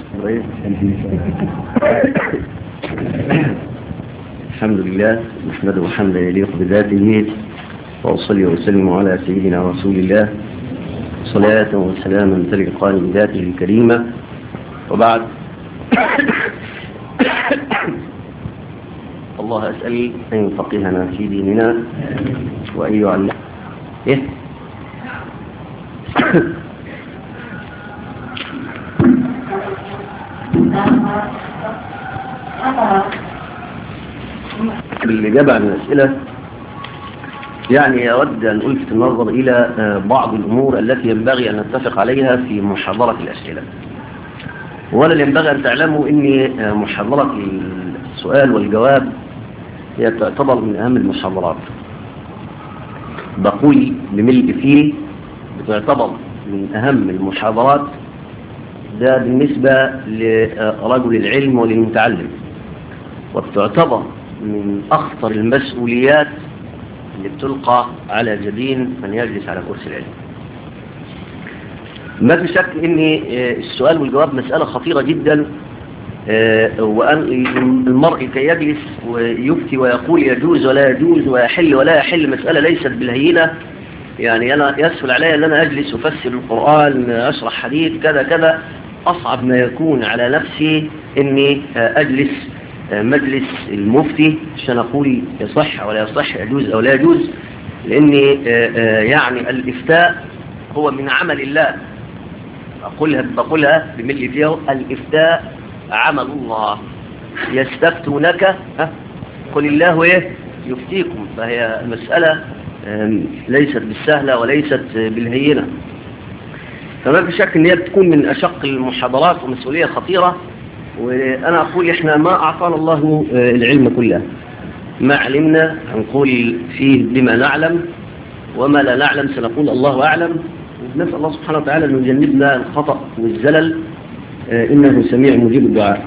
الحمد لله نحمده حمدا يليق بذاته وأصلي وسلم على سيدنا رسول الله صلاة وسلاما تلقى بذاته الكريمة وبعد الله أسأل أن يفقهنا في ديننا وأن يعلم إيه؟ الإجابة عن الأسئلة يعني أود أن ألفت النظر إلى بعض الأمور التي ينبغي أن نتفق عليها في محاضرة الأسئلة ولا ينبغي أن تعلموا أن محاضرة السؤال والجواب هي تعتبر من أهم المحاضرات بقول بملء فيه بتعتبر من أهم المحاضرات ده بالنسبة لرجل العلم وللمتعلم وبتعتبر من أخطر المسؤوليات اللي بتلقى على جبين من يجلس على كرسي العلم ما في شك ان السؤال والجواب مسألة خطيرة جدا وأن المرء كي يجلس ويفتي ويقول يجوز ولا يجوز ويحل ولا يحل مسألة ليست بالهينة يعني أنا يسهل علي أن أنا أجلس أفسر القرآن أشرح حديث كذا كذا أصعب ما يكون على نفسي أني أجلس مجلس المفتي عشان أقول يصح ولا يصح يجوز أو لا يجوز لأني يعني الإفتاء هو من عمل الله أقولها بقولها بملء فيه الإفتاء عمل الله يستفتونك قل الله إيه يفتيكم فهي مسألة ليست بالسهلة وليست بالهينة فما في شك ان هي بتكون من أشق المحاضرات ومسؤولية خطيرة وأنا أقول إحنا ما أعطانا الله العلم كله ما علمنا نقول فيه بما نعلم وما لا نعلم سنقول الله أعلم ونسأل الله سبحانه وتعالى أن يجنبنا الخطأ والزلل إنه سميع مجيب الدعاء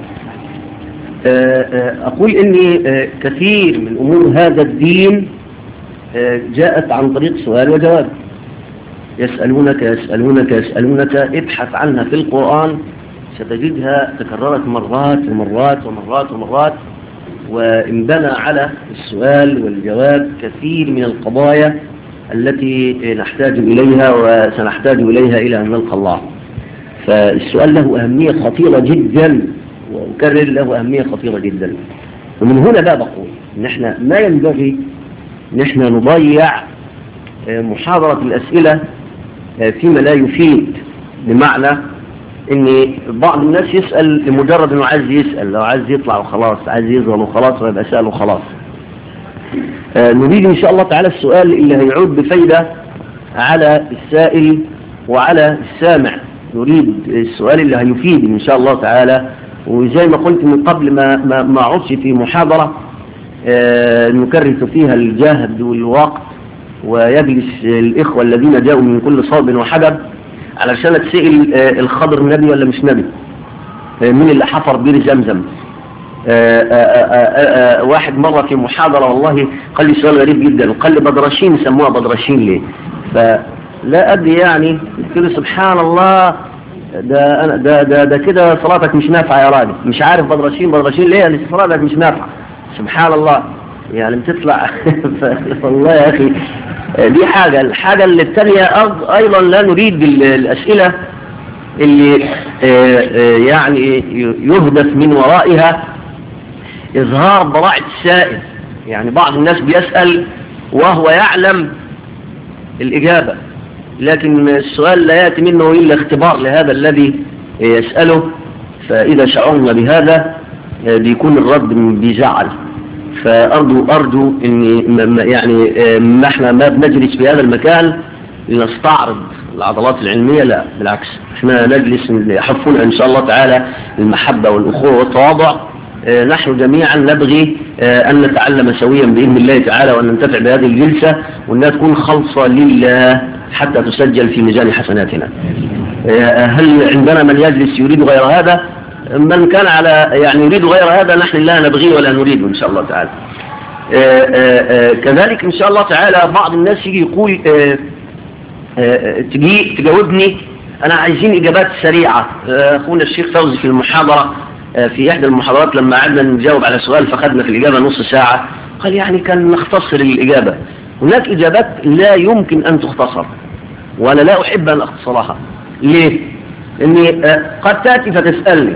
أقول إني كثير من أمور هذا الدين جاءت عن طريق سؤال وجواب يسألونك يسألونك يسألونك ابحث عنها في القرآن ستجدها تكررت مرات ومرات ومرات ومرات وانبنى على السؤال والجواب كثير من القضايا التي نحتاج إليها وسنحتاج إليها إلى أن نلقى الله فالسؤال له أهمية خطيرة جدا وأكرر له أهمية خطيرة جدا ومن هنا بقى بقول إن احنا ما ينبغي إن احنا نضيع محاضرة الأسئلة فيما لا يفيد بمعنى ان بعض الناس يسأل لمجرد انه عايز يسأل لو عايز يطلع وخلاص عايز يظهر وخلاص ويبقى سأل وخلاص آه نريد ان شاء الله تعالى السؤال اللي هيعود بفايدة على السائل وعلى السامع نريد السؤال اللي هيفيد ان شاء الله تعالى وزي ما قلت من قبل ما ما, ما عدش في محاضرة آه نكرس فيها الجهد والوقت ويجلس الإخوة الذين جاءوا من كل صوب وحدب علشان تسئل الخضر نبي ولا مش نبي مين اللي حفر بير زمزم واحد مرة في محاضرة والله قال لي سؤال غريب جدا وقال لي بدرشين سموها بدرشين ليه فلا أدري يعني قلت له سبحان الله ده أنا ده ده ده كده صلاتك مش نافعة يا راجل مش عارف بدرشين بدرشين ليه يعني صلاتك مش نافعة سبحان الله يعني بتطلع والله يا أخي دي حاجة الحاجة اللي الثانية أيضا لا نريد الأسئلة اللي يعني يهدف من ورائها إظهار براعة السائل يعني بعض الناس بيسأل وهو يعلم الإجابة لكن السؤال لا يأتي منه إلا اختبار لهذا الذي يسأله فإذا شعرنا بهذا بيكون الرد بيزعل فأرجو أرجو إن يعني ما احنا ما بنجلس في هذا المكان لنستعرض العضلات العلمية لا بالعكس احنا نجلس يحفنا إن شاء الله تعالى المحبة والأخوة والتواضع اه نحن جميعا نبغي اه أن نتعلم سويا بإذن الله تعالى وأن ننتفع بهذه الجلسة وأنها تكون خالصة لله حتى تسجل في ميزان حسناتنا اه هل عندنا من يجلس يريد غير هذا من كان على يعني يريد غير هذا نحن لا نبغيه ولا نريده إن شاء الله تعالى آآ آآ كذلك إن شاء الله تعالى بعض الناس يجي يقول آآ تجي تجاوبني أنا عايزين إجابات سريعة أخونا الشيخ فوزي في المحاضرة في إحدى المحاضرات لما قعدنا نجاوب على سؤال فخدنا في الإجابة نص ساعة قال يعني كان نختصر الإجابة هناك إجابات لا يمكن أن تختصر وأنا لا أحب أن أختصرها ليه؟ إني قد تأتي فتسألني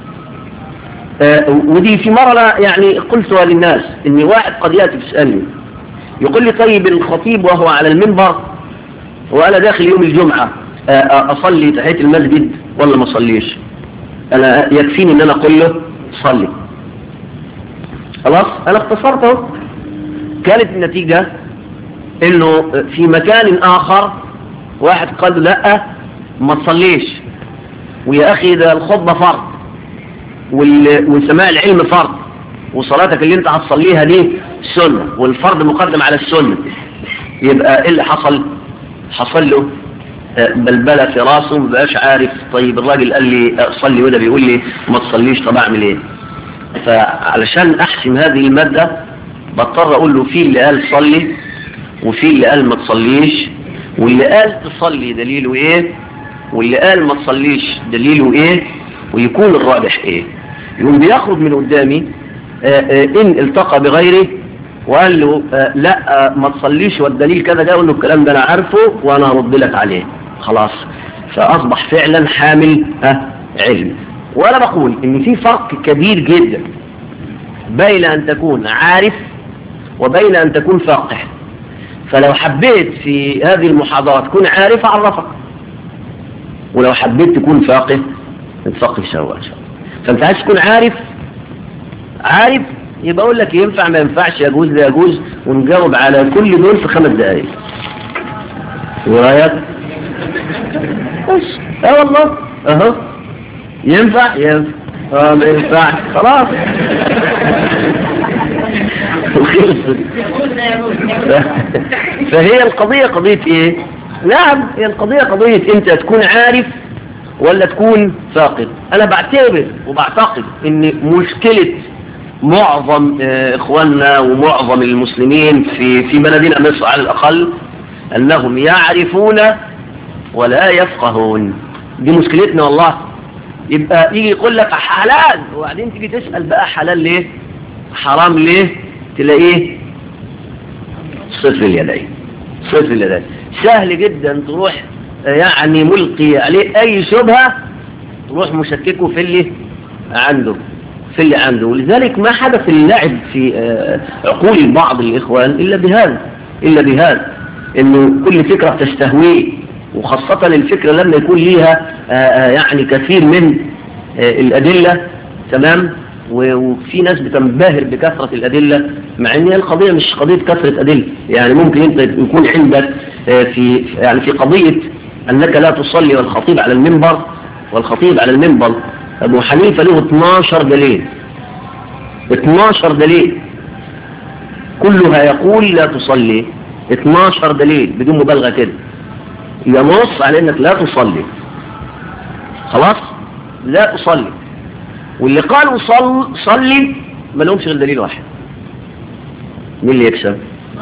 ودي في مرة يعني قلتها للناس إني واحد قد يأتي تسألني يقول لي طيب الخطيب وهو على المنبر وأنا داخل يوم الجمعة أصلي تحية المسجد ولا ما أصليش أنا يكفيني إن أنا أقول له صلي خلاص أنا اختصرته كانت النتيجة إنه في مكان آخر واحد قال له لا ما تصليش ويا أخي ده الخطبة فرض وسماع العلم فرض وصلاتك اللي انت هتصليها دي سنة والفرض مقدم على السنة يبقى ايه اللي حصل حصل له بلبلة في راسه مبقاش عارف طيب الراجل قال لي صلي وده بيقول لي ما تصليش طب اعمل ايه فعلشان احسم هذه المادة بضطر اقول له في اللي قال صلي وفي اللي قال ما تصليش واللي قال تصلي دليله ايه واللي قال ما تصليش دليله ايه ويكون الراجح ايه يقوم بيخرج من قدامي آآ آآ ان التقى بغيره وقال له لا ما تصليش والدليل كذا ده اقول له الكلام ده انا عارفه وانا هرد لك عليه خلاص فاصبح فعلا حامل علم وانا بقول ان في فرق كبير جدا بين ان تكون عارف وبين ان تكون فاقه فلو حبيت في هذه المحاضرة تكون عارف عرفك ولو حبيت تكون فاقه تفقه سوا فانت عايز تكون عارف عارف يبقى اقول لك ينفع ما ينفعش يجوز لا يجوز ونجاوب على كل دول في خمس دقائق ورايك بس اه والله اهو ينفع ينفع اه ما ينفعش خلاص وخلصت فهي القضية قضية ايه نعم هي القضية قضية انت تكون عارف ولا تكون فاقد انا بعتبر وبعتقد ان مشكلة معظم اخواننا ومعظم المسلمين في في بلدنا مصر على الاقل انهم يعرفون ولا يفقهون دي مشكلتنا والله يبقى يجي يقول لك حلال وبعدين تيجي تسأل بقى حلال ليه حرام ليه تلاقيه صفر اليدين صفر اليدين سهل جدا تروح يعني ملقي عليه اي شبهة تروح مشككه في اللي عنده في اللي عنده ولذلك ما حدث اللعب في عقول بعض الإخوان إلا بهذا إلا بهذا إنه كل فكرة تستهويه وخاصة الفكرة لما يكون ليها يعني كثير من الأدلة تمام وفي ناس بتنبهر بكثرة الأدلة مع ان القضية مش قضية كثرة أدلة يعني ممكن انت يكون عندك في يعني في قضية أنك لا تصلي والخطيب على المنبر والخطيب على المنبر أبو حنيفة له 12 دليل 12 دليل كلها يقول لا تصلي 12 دليل بدون مبالغة كده ينص على انك لا تصلي خلاص لا تصلي واللي قالوا صل صلي ما لهمش غير دليل واحد مين اللي يكسب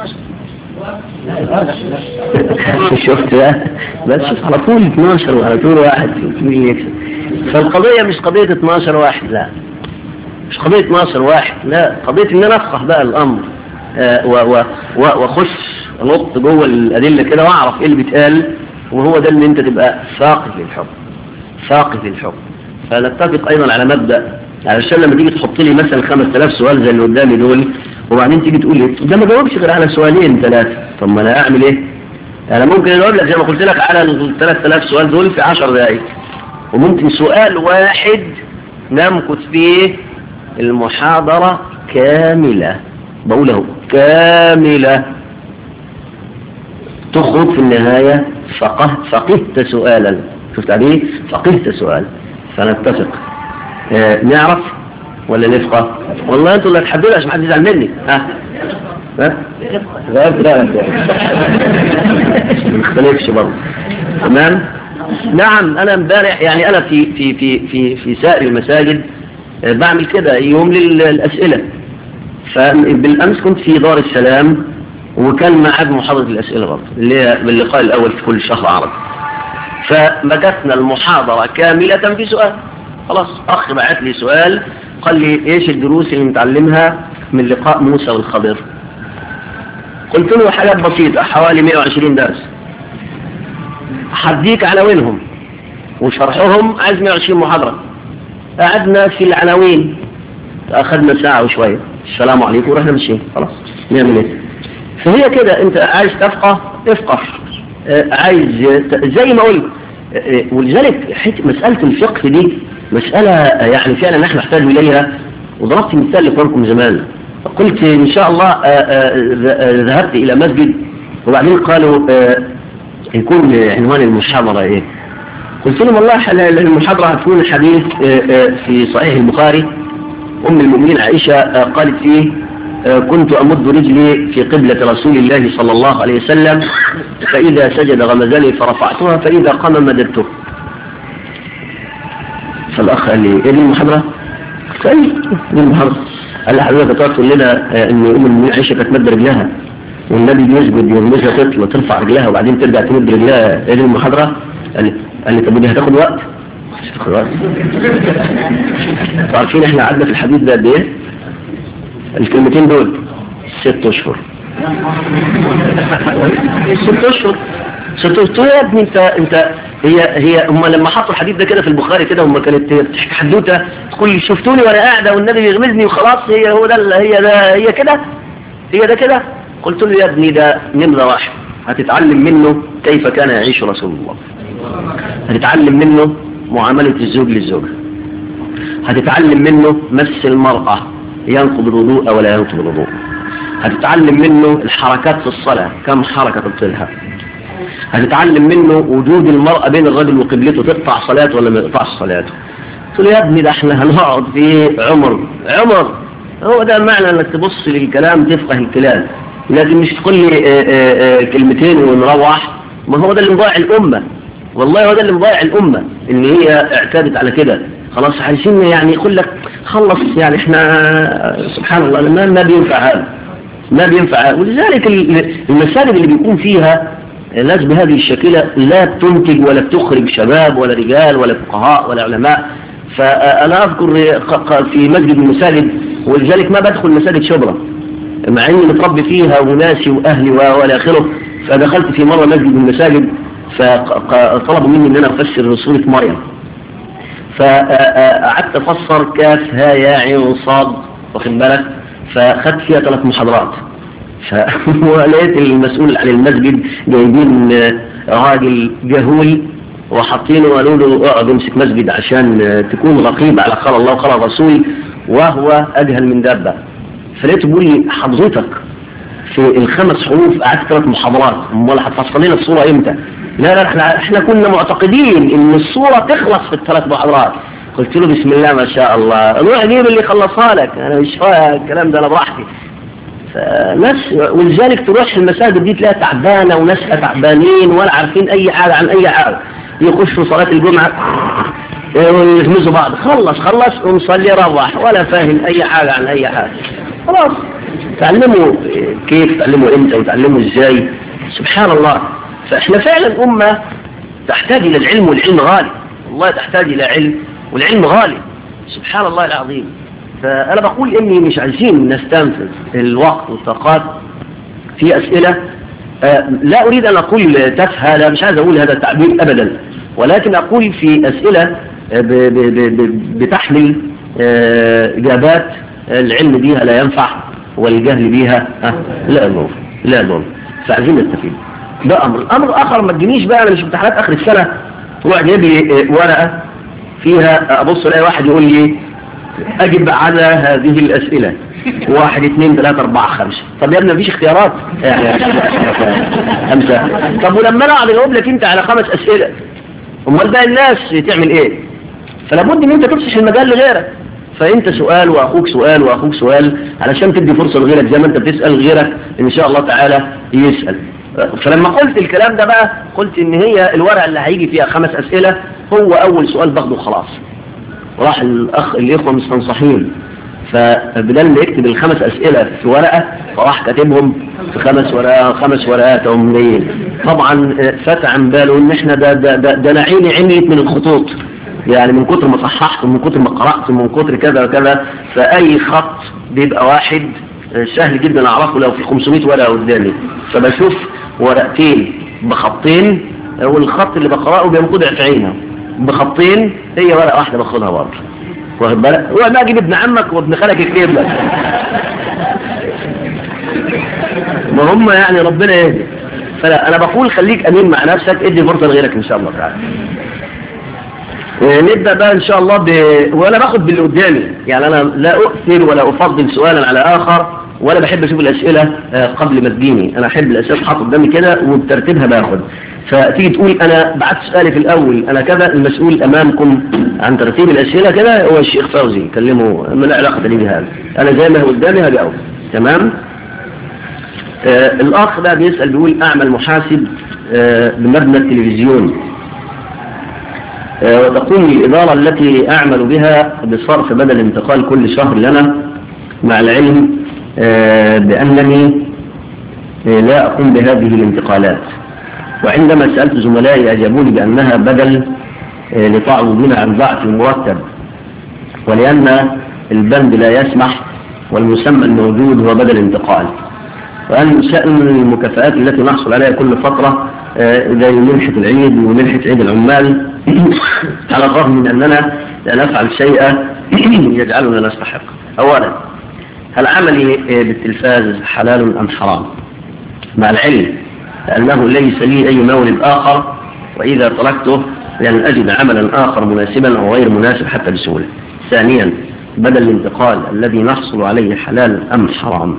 شفت بقى بس على طول 12 وعلى طول واحد مين اللي يكسب فالقضية مش قضية 12 واحد لا مش قضية 12 واحد لا قضية ان انا افقه بقى الامر آه و و و واخش انط جوه الادله كده واعرف ايه اللي بيتقال وهو ده اللي انت تبقى فاقد للحكم فاقد للحكم فنتفق ايضا على مبدا علشان لما تيجي تحط لي مثلا 5000 سؤال زي اللي قدامي دول وبعدين تيجي تقول لي ده ما جاوبش غير على سؤالين ثلاثه طب ما انا اعمل ايه انا ممكن اجاوب لك زي ما قلت لك على ال 3000 سؤال دول في 10 دقائق وممكن سؤال واحد نمكث فيه المحاضرة كاملة بقوله كاملة تخرج في النهاية فقه فقهت سؤالا شفت عليه فقهت سؤال فنتفق آه نعرف ولا نفقه والله انتوا اللي هتحددوا عشان حد يزعل مني ها ها غيرت لا ما نختلفش برضه تمام نعم انا امبارح يعني انا في في في في في سائر المساجد آه بعمل كده يوم للاسئله فبالامس كنت في دار السلام وكان معاد محاضرة الأسئلة برضه اللي هي باللقاء الأول في كل شهر عربي فمكثنا المحاضرة كاملة في سؤال خلاص أخ بعت لي سؤال قال لي إيش الدروس اللي متعلمها من لقاء موسى والخضر قلت له حاجات بسيطة حوالي 120 درس حديك عناوينهم وشرحهم عايز 120 محاضرة قعدنا في العناوين أخذنا ساعة وشوية السلام عليكم ورحنا مشيين خلاص نعمل ايه فهي كده انت عايز تفقه افقه آه عايز زي ما قلت آه ولذلك مسألة الفقه دي مسألة يعني فعلا نحن نحتاج إليها وضربت مثال لإخوانكم زمان قلت إن شاء الله آآ آآ ذهبت إلى مسجد وبعدين قالوا يكون عنوان المحاضرة إيه قلت لهم والله المحاضرة هتكون الحديث في صحيح البخاري أم المؤمنين عائشة قالت فيه كنت أمد رجلي في قبلة رسول الله صلى الله عليه وسلم فإذا سجد غمزني فرفعتها فإذا قام مددته فالأخ قال لي إيه دي المحاضرة؟ قلت أي دي المحاضرة قال لي حضرتك تقعد تقول لنا إن أم المؤمنين عائشة كانت مد رجلها والنبي بيسجد يرمزها تطلع وترفع رجلها وبعدين ترجع تمد رجلها إيه دي المحاضرة؟ قال لي قال لي طب ودي هتاخد وقت؟ هتاخد وقت عارفين احنا قعدنا في الحديث ده قد ايه؟ الكلمتين دول ست اشهر ست اشهر ست اشهر يا ابني انت انت هي هي هم لما حطوا الحديث ده كده في البخاري كده هم كانت تحكي حدوته تقول شفتوني وانا قاعده والنبي بيغمزني وخلاص هي هو ده هي ده هي كده هي ده كده قلت له يا ابني ده نمره واحد هتتعلم منه كيف كان يعيش رسول الله هتتعلم منه معامله الزوج للزوجه هتتعلم منه مس المراه ينقض الوضوء ولا ينقض الوضوء هتتعلم منه الحركات في الصلاة كم حركة تبطلها هتتعلم منه وجود المرأة بين الرجل وقبلته تقطع صلاته ولا ما يقطعش صلاته قلت له يا ابني ده احنا هنقعد في عمر عمر هو ده معنى انك تبص للكلام تفقه الكلام لكن مش تقول لي اه اه اه كلمتين ونروح ما هو ده اللي مضيع الأمة والله هو ده اللي مضيع الأمة ان هي اعتادت على كده خلاص عايزين يعني يقول لك خلص يعني احنا سبحان الله ما, ما بينفع هذا ما بينفع هذا ولذلك المساجد اللي بيكون فيها ناس بهذه الشكلة لا تنتج ولا تخرج شباب ولا رجال ولا فقهاء ولا علماء فأنا أذكر في مسجد المساجد ولذلك ما بدخل مساجد شبرا مع أني متربي فيها وناسي وأهلي وإلى آخره فدخلت في مرة مسجد المساجد فطلبوا مني أن أنا أفسر سورة مريم فقعدت افسر كاف ها يا عين صاد واخد بالك فاخدت فيها ثلاث محاضرات ولقيت المسؤول عن المسجد جايبين راجل جهول وحاطينه وقالوا له اقعد امسك مسجد عشان تكون رقيب على قال الله وقال الرسول وهو اجهل من دابه فلقيته بيقول لي حضرتك في الخمس حروف قعدت ثلاث محاضرات امال هتفصل لنا الصوره امتى؟ لا لا احنا احنا كنا معتقدين ان الصورة تخلص في الثلاث محاضرات قلت له بسم الله ما شاء الله روح جيب اللي خلصها لك انا مش فاهم الكلام ده انا براحتي فناس ولذلك تروح المساجد دي تلاقيها تعبانه وناسها تعبانين ولا عارفين اي حاجه عن اي حاجه يخشوا صلاه الجمعه ويغمزوا بعض خلص خلص ومصلي روح ولا فاهم اي حاجه عن اي حاجه خلاص تعلموا كيف تعلموا امتى وتعلموا ازاي سبحان الله فاحنا فعلا أمة تحتاج إلى العلم والعلم غالي والله تحتاج إلى علم والعلم غالي سبحان الله العظيم فأنا بقول إني مش عايزين نستنفذ الوقت والطاقات في أسئلة آه لا أريد أن أقول تفهى لا مش عايز أقول هذا التعبير أبدا ولكن أقول في أسئلة ب ب ب بتحمل آه إجابات العلم بيها لا ينفع والجهل بيها آه لا نور لا نور فعايزين نستفيد ده امر امر اخر ما تجينيش بقى انا مش امتحانات اخر السنه تروح جايب لي ورقه فيها ابص الاقي واحد يقول لي اجب على هذه الاسئله واحد اثنين ثلاثة أربعة خمسة طب يا ابني مفيش اختيارات يعني خمسة طب ولما انا اقعد اجاوب لك انت على خمس اسئلة امال بقى الناس تعمل ايه فلا بد ان انت تفسح المجال لغيرك فانت سؤال واخوك سؤال واخوك سؤال علشان تدي فرصة لغيرك زي ما انت بتسأل غيرك ان شاء الله تعالى يسأل فلما قلت الكلام ده بقى قلت ان هي الورقة اللي هيجي فيها خمس اسئلة هو اول سؤال باخده خلاص راح الاخ الاخوة مستنصحين فبدل ما يكتب الخمس أسئلة في ورقة فراح كاتبهم في خمس ورقات خمس ورقات أو منين طبعا فات عن باله إن إحنا ده ده ده, ده أنا عيني عميت من الخطوط يعني من كتر ما صححت ومن كتر ما قرأت ومن كتر كذا وكذا فأي خط بيبقى واحد سهل جدا أعرفه لو في 500 ورقة قدامي فبشوف ورقتين بخطين والخط اللي بقرأه بينقضع في عينه بخطين هي ورقة واحدة باخدها برضه واخد بالك وما اجيب ابن عمك وابن خالك يكتب لك ما هم يعني ربنا يهدي فلا انا بقول خليك امين مع نفسك ادي فرصه لغيرك ان شاء الله تعالى نبدا بقى ان شاء الله ب... وانا باخد باللي قدامي يعني انا لا اؤثر ولا افضل سؤالا على اخر ولا بحب اشوف الاسئله قبل ما تجيني انا احب الاسئله تحط قدامي كده وبترتيبها باخد فتيجي تقول انا بعت سؤالي في الاول انا كذا المسؤول امامكم عن ترتيب الاسئله كده هو الشيخ فوزي كلمه ما لا علاقه لي بهذا انا زي ما هو قدامي هجاوب تمام آه الاخ بقى بيسال بيقول اعمل محاسب آه بمبنى التلفزيون آه وتقوم الاداره التي اعمل بها بصرف بدل انتقال كل شهر لنا مع العلم آه بانني آه لا اقوم بهذه الانتقالات وعندما سألت زملائي أجابوني بأنها بدل لتعوضون عن ضعف المرتب ولأن البند لا يسمح والمسمى الموجود هو بدل انتقال وأن شأن المكافآت التي نحصل عليها كل فترة زي منحة العيد ومنحة عيد العمال على الرغم من أننا لا نفعل شيئا يجعلنا نستحق أولا هل عملي بالتلفاز حلال أم حرام مع العلم لأنه ليس لي أي مورد آخر وإذا تركته لأن أجد عملا آخر مناسبا أو غير مناسب حتى بسهولة ثانيا بدل الانتقال الذي نحصل عليه حلال أم حرام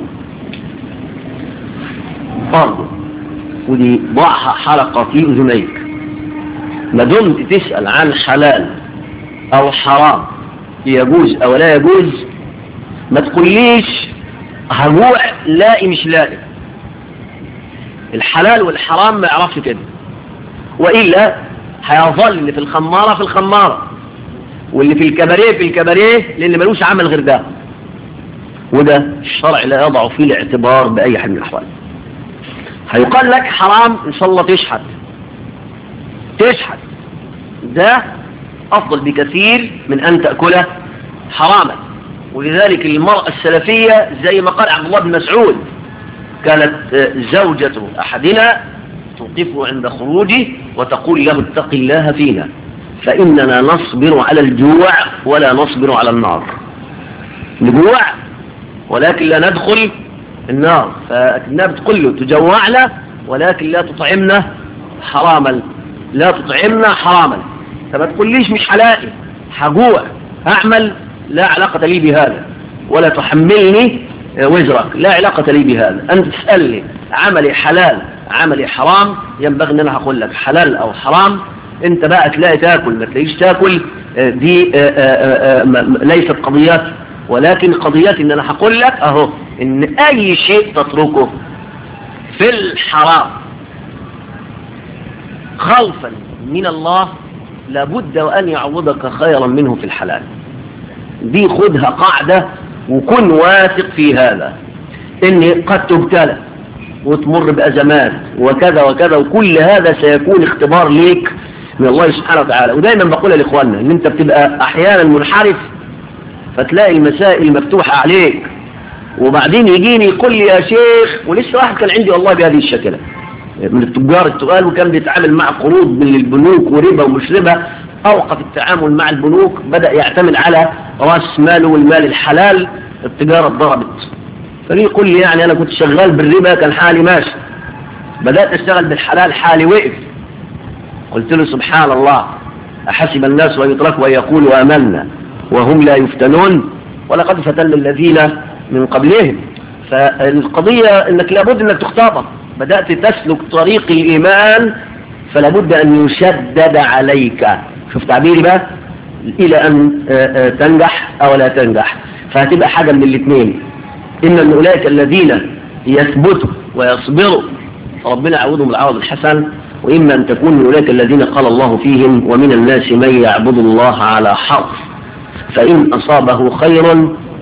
برضه ودي ضعها حلقة في أذنيك ما دمت تسأل عن حلال أو حرام يجوز أو لا يجوز ما تقوليش هجوع لاقي مش لاقي الحلال والحرام ما يعرفش كده وإلا هيظل اللي في الخمارة في الخمارة واللي في الكباريه في الكباريه لأن ملوش عمل غير ده وده الشرع لا يضع فيه الاعتبار بأي حال من الأحوال هيقال لك حرام إن شاء الله تشحت تشحت ده أفضل بكثير من أن تأكله حراما ولذلك المرأة السلفية زي ما قال عبد الله بن مسعود كانت زوجة أحدنا توقفه عند خروجه وتقول له اتق الله فينا فإننا نصبر على الجوع ولا نصبر على النار نجوع ولكن لا ندخل النار فأكنها بتقول له تجوعنا ولكن لا تطعمنا حراما لا تطعمنا حراما فما تقوليش مش حلالي حجوع أعمل لا علاقة لي بهذا ولا تحملني وزرك لا علاقة لي بهذا أنت تسألني عملي حلال عملي حرام ينبغي أن أنا أقول لك حلال أو حرام أنت بقى تلاقي تاكل ما تلاقيش تاكل دي ليست قضيات ولكن قضيات أن أنا هقول لك أهو أن أي شيء تتركه في الحرام خوفا من الله لابد وأن يعوضك خيرا منه في الحلال دي خدها قاعدة وكن واثق في هذا ان قد تبتلى وتمر بأزمات وكذا وكذا وكل هذا سيكون اختبار ليك من الله سبحانه وتعالى ودايما بقولها لإخواننا ان انت بتبقى احيانا منحرف فتلاقي المسائل مفتوحة عليك وبعدين يجيني يقول لي يا شيخ ولسه واحد كان عندي والله بهذه الشكلة من التجار التقال وكان بيتعامل مع قروض من البنوك وربا ومش ربا أوقف التعامل مع البنوك بدأ يعتمد على رأس ماله والمال الحلال التجارة ضربت فليه يقول لي يعني أنا كنت شغال بالربا كان حالي ماشي بدأت أشتغل بالحلال حالي وقف قلت له سبحان الله أحسب الناس ويتركوا ويقولوا آمنا وهم لا يفتنون ولقد فتن الذين من قبلهم فالقضية انك لابد انك تختبر بدأت تسلك طريق الإيمان فلابد أن يشدد عليك شوف تعبيري بقى إلى أن تنجح أو لا تنجح فهتبقى حاجة من الاثنين إما من أولئك الذين يثبتوا ويصبروا فربنا يعوضهم العوض الحسن وإما أن تكون من أولئك الذين قال الله فيهم ومن الناس من يعبد الله على حرف فإن أصابه خير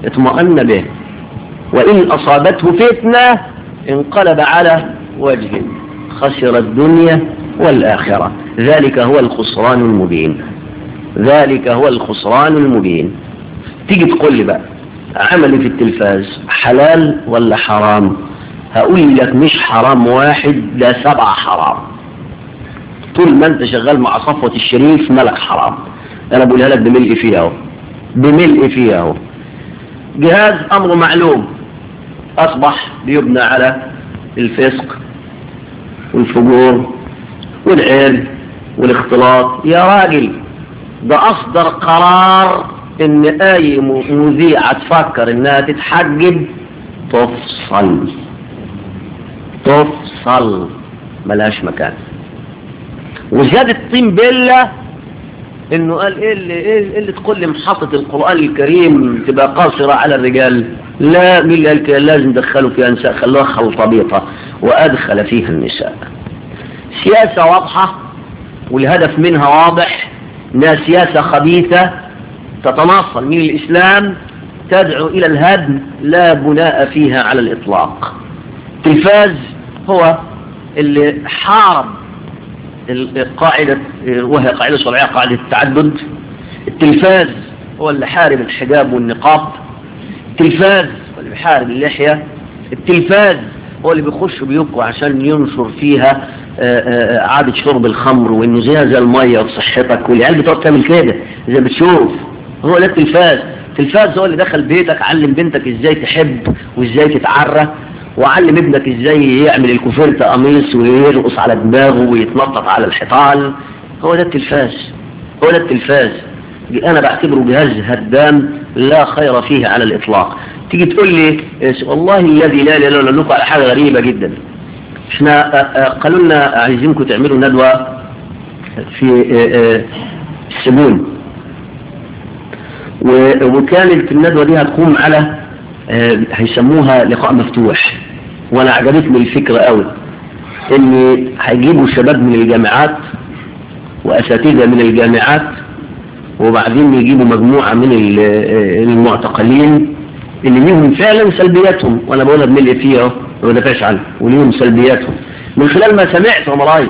اطمأن به وإن أصابته فتنة انقلب على وجهه خسر الدنيا والآخرة ذلك هو الخسران المبين ذلك هو الخسران المبين تيجي تقول لي بقى عملي في التلفاز حلال ولا حرام هقول لك مش حرام واحد ده سبعة حرام طول ما انت شغال مع صفوة الشريف ملك حرام انا بقولها لك بملء فيها اهو بملء فيها اهو جهاز امره معلوم اصبح بيبنى على الفسق والفجور والعير والاختلاط يا راجل ده اصدر قرار ان اي مذيعة تفكر انها تتحجب تفصل تفصل ملهاش مكان وزاد الطين بلة انه قال ايه اللي, إيه اللي تقول لي محطة القرآن الكريم تبقى قاصرة على الرجال لا مين اللي قال كده لازم دخلوا فيها نساء خلوها خلطبيطة وادخل فيها النساء سياسة واضحة والهدف منها واضح انها سياسة خبيثة تتناصل من الاسلام تدعو الى الهدم لا بناء فيها على الاطلاق التلفاز هو اللي حارب القاعدة وهي قاعدة شرعية قاعدة التعدد التلفاز هو اللي حارب الحجاب والنقاب التلفاز هو اللي بيحارب اللحية التلفاز هو اللي بيخش بيوتكم عشان ينشر فيها عادة شرب الخمر وانه زيها زي المية وصحتك والعيال بتقعد تعمل كده زي بتشوف هو ده التلفاز التلفاز هو اللي دخل بيتك علم بنتك ازاي تحب وازاي تتعرى وعلم ابنك ازاي يعمل الكوفرت قميص ويرقص على دماغه ويتنطط على الحيطان هو ده التلفاز هو ده التلفاز انا بعتبره جهاز هدام لا خير فيه على الاطلاق تيجي تقول لي والله الذي لا اله الا لكم على حاجه غريبه جدا احنا قالوا لنا عايزينكم تعملوا ندوه في السجون وكانت الندوه دي هتقوم على هيسموها لقاء مفتوح وانا عجبتني الفكرة قوي ان هيجيبوا شباب من الجامعات واساتذة من الجامعات وبعدين يجيبوا مجموعة من المعتقلين اللي ليهم فعلا سلبياتهم وانا بقولها بملء فيها ما بدافعش عنها وليهم سلبياتهم من خلال ما سمعت ومراي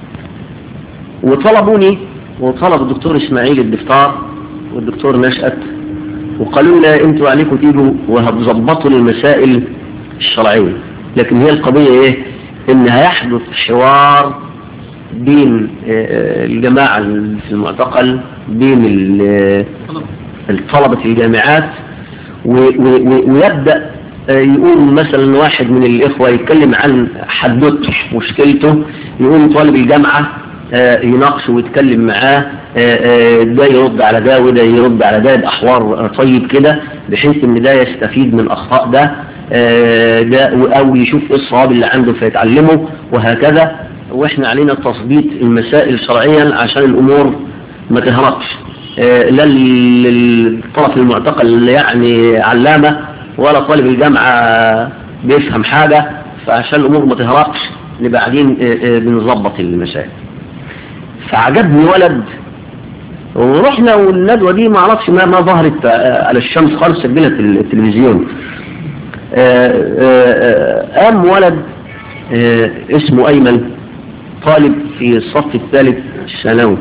وطلبوني وطلب الدكتور اسماعيل الدفتار والدكتور نشأت وقالوا لنا انتوا عليكم تيجوا وهتظبطوا المسائل الشرعية لكن هي القضية ايه ان هيحدث حوار بين الجماعة في المعتقل بين الطلبة الجامعات ويبدأ يقول مثلا واحد من الإخوة يتكلم عن حدوته مشكلته يقول طالب الجامعة يناقشه ويتكلم معاه ده يرد على ده وده يرد على ده يبقى حوار طيب كده بحيث ان ده يستفيد من اخطاء ده ده او يشوف ايه الصواب اللي عنده فيتعلمه وهكذا واحنا علينا تظبيط المسائل شرعيا عشان الامور ما تهربش لا للطرف المعتقل يعني علامة ولا طالب الجامعة بيفهم حاجة فعشان الامور ما تهربش نبقى قاعدين بنظبط المسائل فعجبني ولد ورحنا والندوة دي ما اعرفش ما, ما ظهرت على الشمس خالص سجلها في التلفزيون قام ولد اسمه ايمن طالب في الصف الثالث الثانوي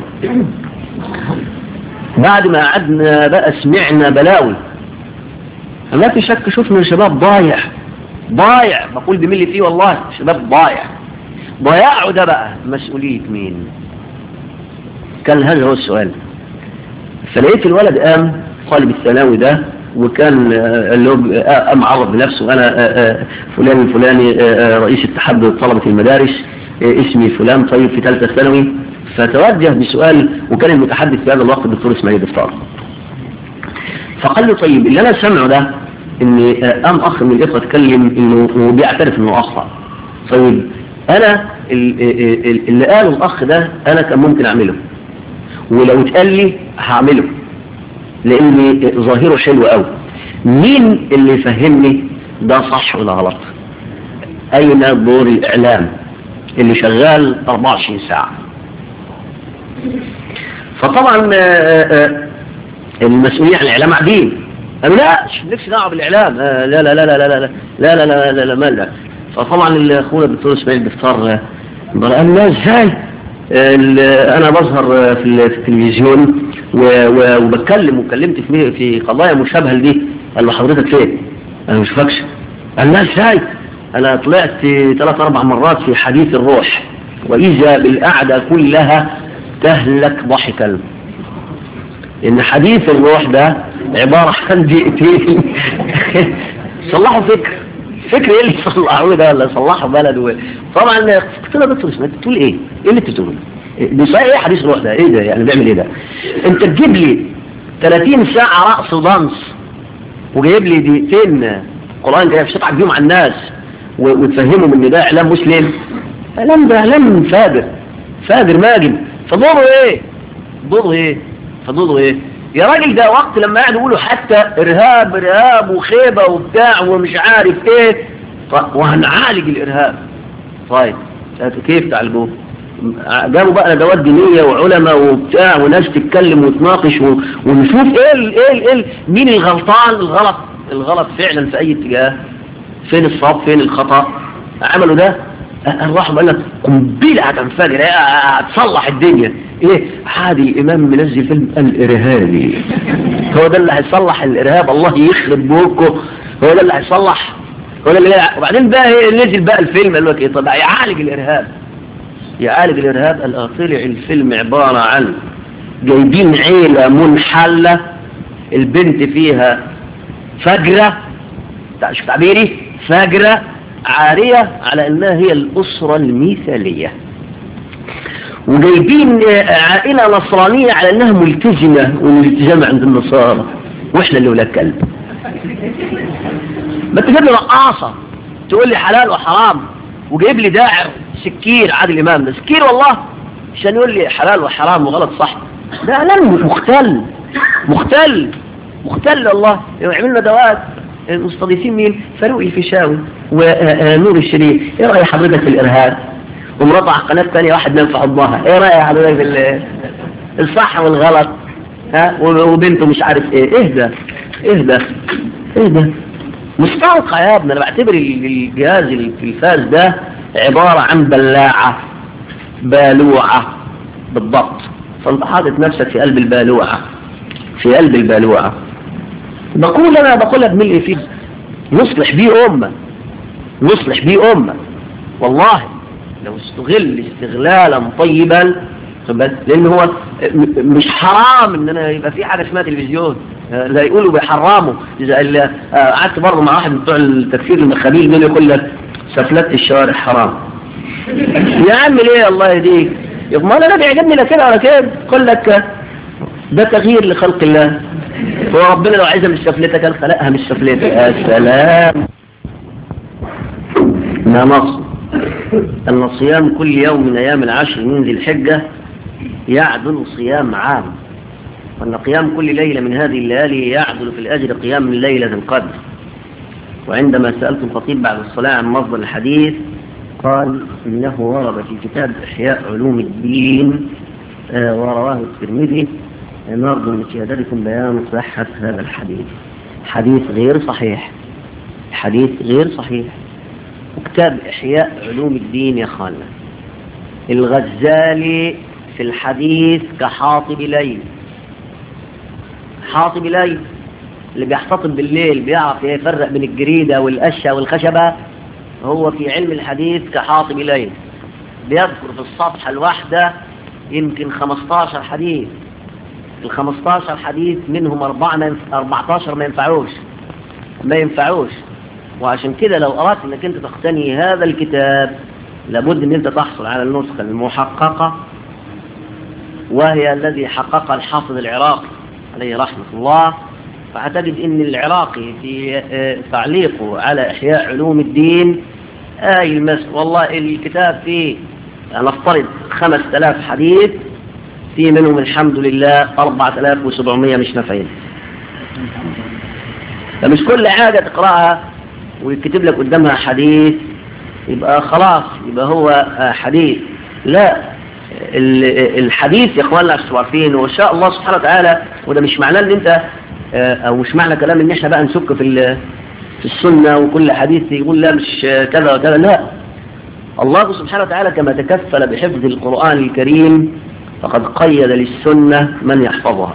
بعد ما قعدنا بقى سمعنا بلاوي ما في شك شفنا شباب ضايع ضايع بقول بملي فيه والله شباب ضايع ضياعه ده بقى مسؤولية مين كان هذا هو السؤال فلقيت الولد قام طالب الثانوي ده وكان اللي هو قام عرض بنفسه انا فلان الفلاني رئيس اتحاد طلبة المدارس اسمي فلان طيب في ثالثه ثانوي فتوجه بسؤال وكان المتحدث في هذا الوقت الدكتور اسماعيل دفتار فقال له طيب اللي انا سمعه ده ان قام اخ من الاخوه اتكلم انه وبيعترف انه اخطا طيب انا اللي قاله الاخ ده انا كان ممكن اعمله ولو اتقال لي هعمله لان ظاهره حلو قوي مين اللي يفهمني ده صح ولا غلط اين دور الاعلام اللي شغال 24 ساعة فطبعا المسؤولية عن الاعلام عديد قالوا لا نفسي دعوه بالاعلام آه لا لا لا لا لا لا لا لا لا لا لا ما لا فطبعا اخونا الدكتور اسماعيل بيختار قال لا ازاي انا بظهر في التلفزيون وبتكلم وكلمت في في قضايا مشابهه لدي قال له حضرتك فين انا مش فاكش قال لا ازاي انا طلعت ثلاث اربع مرات في حديث الروح واذا بالقعده كلها تهلك ضحكا ان حديث الروح ده عبارة عن دقيقتين صلحوا فكر فكر ايه اللي صلحوه ده ولا صلحوا بلد و... طبعا قلت له دكتور اسماعيل بتقول ايه ايه اللي انت بتقوله ده صحيح ايه حديث الروح ده ايه ده يعني بيعمل ايه ده انت تجيب لي 30 ساعة رقص ودانس وجايب لي دقيقتين قرآن جاي بتضحك بيهم على الناس و... وتفهمهم ان ده اعلام مسلم اعلام ده اعلام فاجر فاجر ماجن فضوره ايه ضوره ايه فضوره ايه يا راجل ده وقت لما قاعد يقولوا حتى ارهاب ارهاب وخيبة وبتاع ومش عارف ايه وهنعالج الارهاب طيب كيف تعالجوه جابوا بقى ندوات دينية وعلماء وبتاع وناس تتكلم وتناقش ونشوف ايه ال ايه ال ايه مين الغلطان الغلط الغلط فعلا في اي اتجاه فين الصواب فين الخطأ عملوا ده الرحمة قال لك قنبلة هتنفجر هتصلح الدنيا ايه عادي امام منزل فيلم الارهابي هو ده اللي هيصلح الارهاب الله يخرب بوكه هو ده اللي هيصلح هو ده اللي وبعدين بقى ايه نزل بقى الفيلم قال لك ايه طب يعالج الارهاب يعالج الارهاب قال طلع الفيلم عبارة عن جايبين عيلة منحلة البنت فيها فجرة شوف تعبيري فجرة عارية على انها هي الاسرة المثالية وجايبين عائلة نصرانية على انها ملتزمة والالتزام عند النصارى واحنا اللي ولاد كلب ما تجيب لي رقاصة تقول لي حلال وحرام وجايب لي داعر سكير عادل امام ده سكير والله عشان يقول لي حلال وحرام وغلط صح ده اعلان مختل مختل مختل والله يعمل لنا دوات المستضيفين مين فاروق الفيشاوي ونور الشريف ايه رأي حضرتك في الارهاب ومربع قناة تانية واحد نام في حضنها ايه رأي حضرتك في الصح والغلط ها وبنته مش عارف ايه اهدى اهدى اهدى مستوقع يا ابني انا بعتبر الجهاز التلفاز ده عبارة عن بلاعة بالوعة بالضبط فانت حاطط نفسك في قلب البالوعة في قلب البالوعة بقول انا بقولها بملء فيه نصلح بيه امة نصلح بيه امة والله لو استغل استغلالا طيبا لان هو مش حرام ان انا يبقى في حاجه اسمها تلفزيون لا يقولوا بيحرموا اذا قعدت برضه مع واحد بتوع التفسير المخابيل دول يقول لك سفلت الشوارع حرام يا عم ليه الله يهديك يقول ما انا بيعجبني لا كده ولا كده يقول لك ده تغيير لخلق الله هو ربنا لو عايزها مش سفلتها كان خلقها مش سفلتها يا سلام ما نص أن صيام كل يوم من أيام العشر من ذي الحجة يعدل صيام عام وأن قيام كل ليلة من هذه الليالي يعدل في الأجر قيام من ليلة القدر وعندما سألت الخطيب بعد الصلاة عن مصدر الحديث قال إنه ورد في كتاب إحياء علوم الدين آه ورواه الترمذي نرجو من سيادتكم بيان صحة هذا الحديث حديث غير صحيح حديث غير صحيح وكتاب إحياء علوم الدين يا خالنا الغزالي في الحديث كحاطب ليل حاطب ليل اللي بيحتطب بالليل بيعرف يفرق بين الجريدة والقشة والخشبة هو في علم الحديث كحاطب ليل بيذكر في الصفحة الواحدة يمكن 15 حديث ال 15 حديث منهم 14 ما ينفعوش ما ينفعوش وعشان كده لو أردت أنك أنت تقتني هذا الكتاب لابد أن أنت تحصل على النسخة المحققة وهي الذي حققها الحافظ العراقي عليه رحمة الله فأعتقد أن العراقي في تعليقه على إحياء علوم الدين آي المسك والله الكتاب فيه نفترض خمس تلاف حديث في منهم الحمد لله 4700 مش نافعين فمش كل حاجة تقرأها ويكتب لك قدامها حديث يبقى خلاص يبقى هو حديث لا الحديث يا اخواننا عشان عارفين وان شاء الله سبحانه وتعالى وده مش معناه ان انت او مش معنى كلام ان احنا بقى نسك في في السنة وكل حديث يقول لا مش كذا وكذا لا الله سبحانه وتعالى كما تكفل بحفظ القرآن الكريم فقد قيد للسنة من يحفظها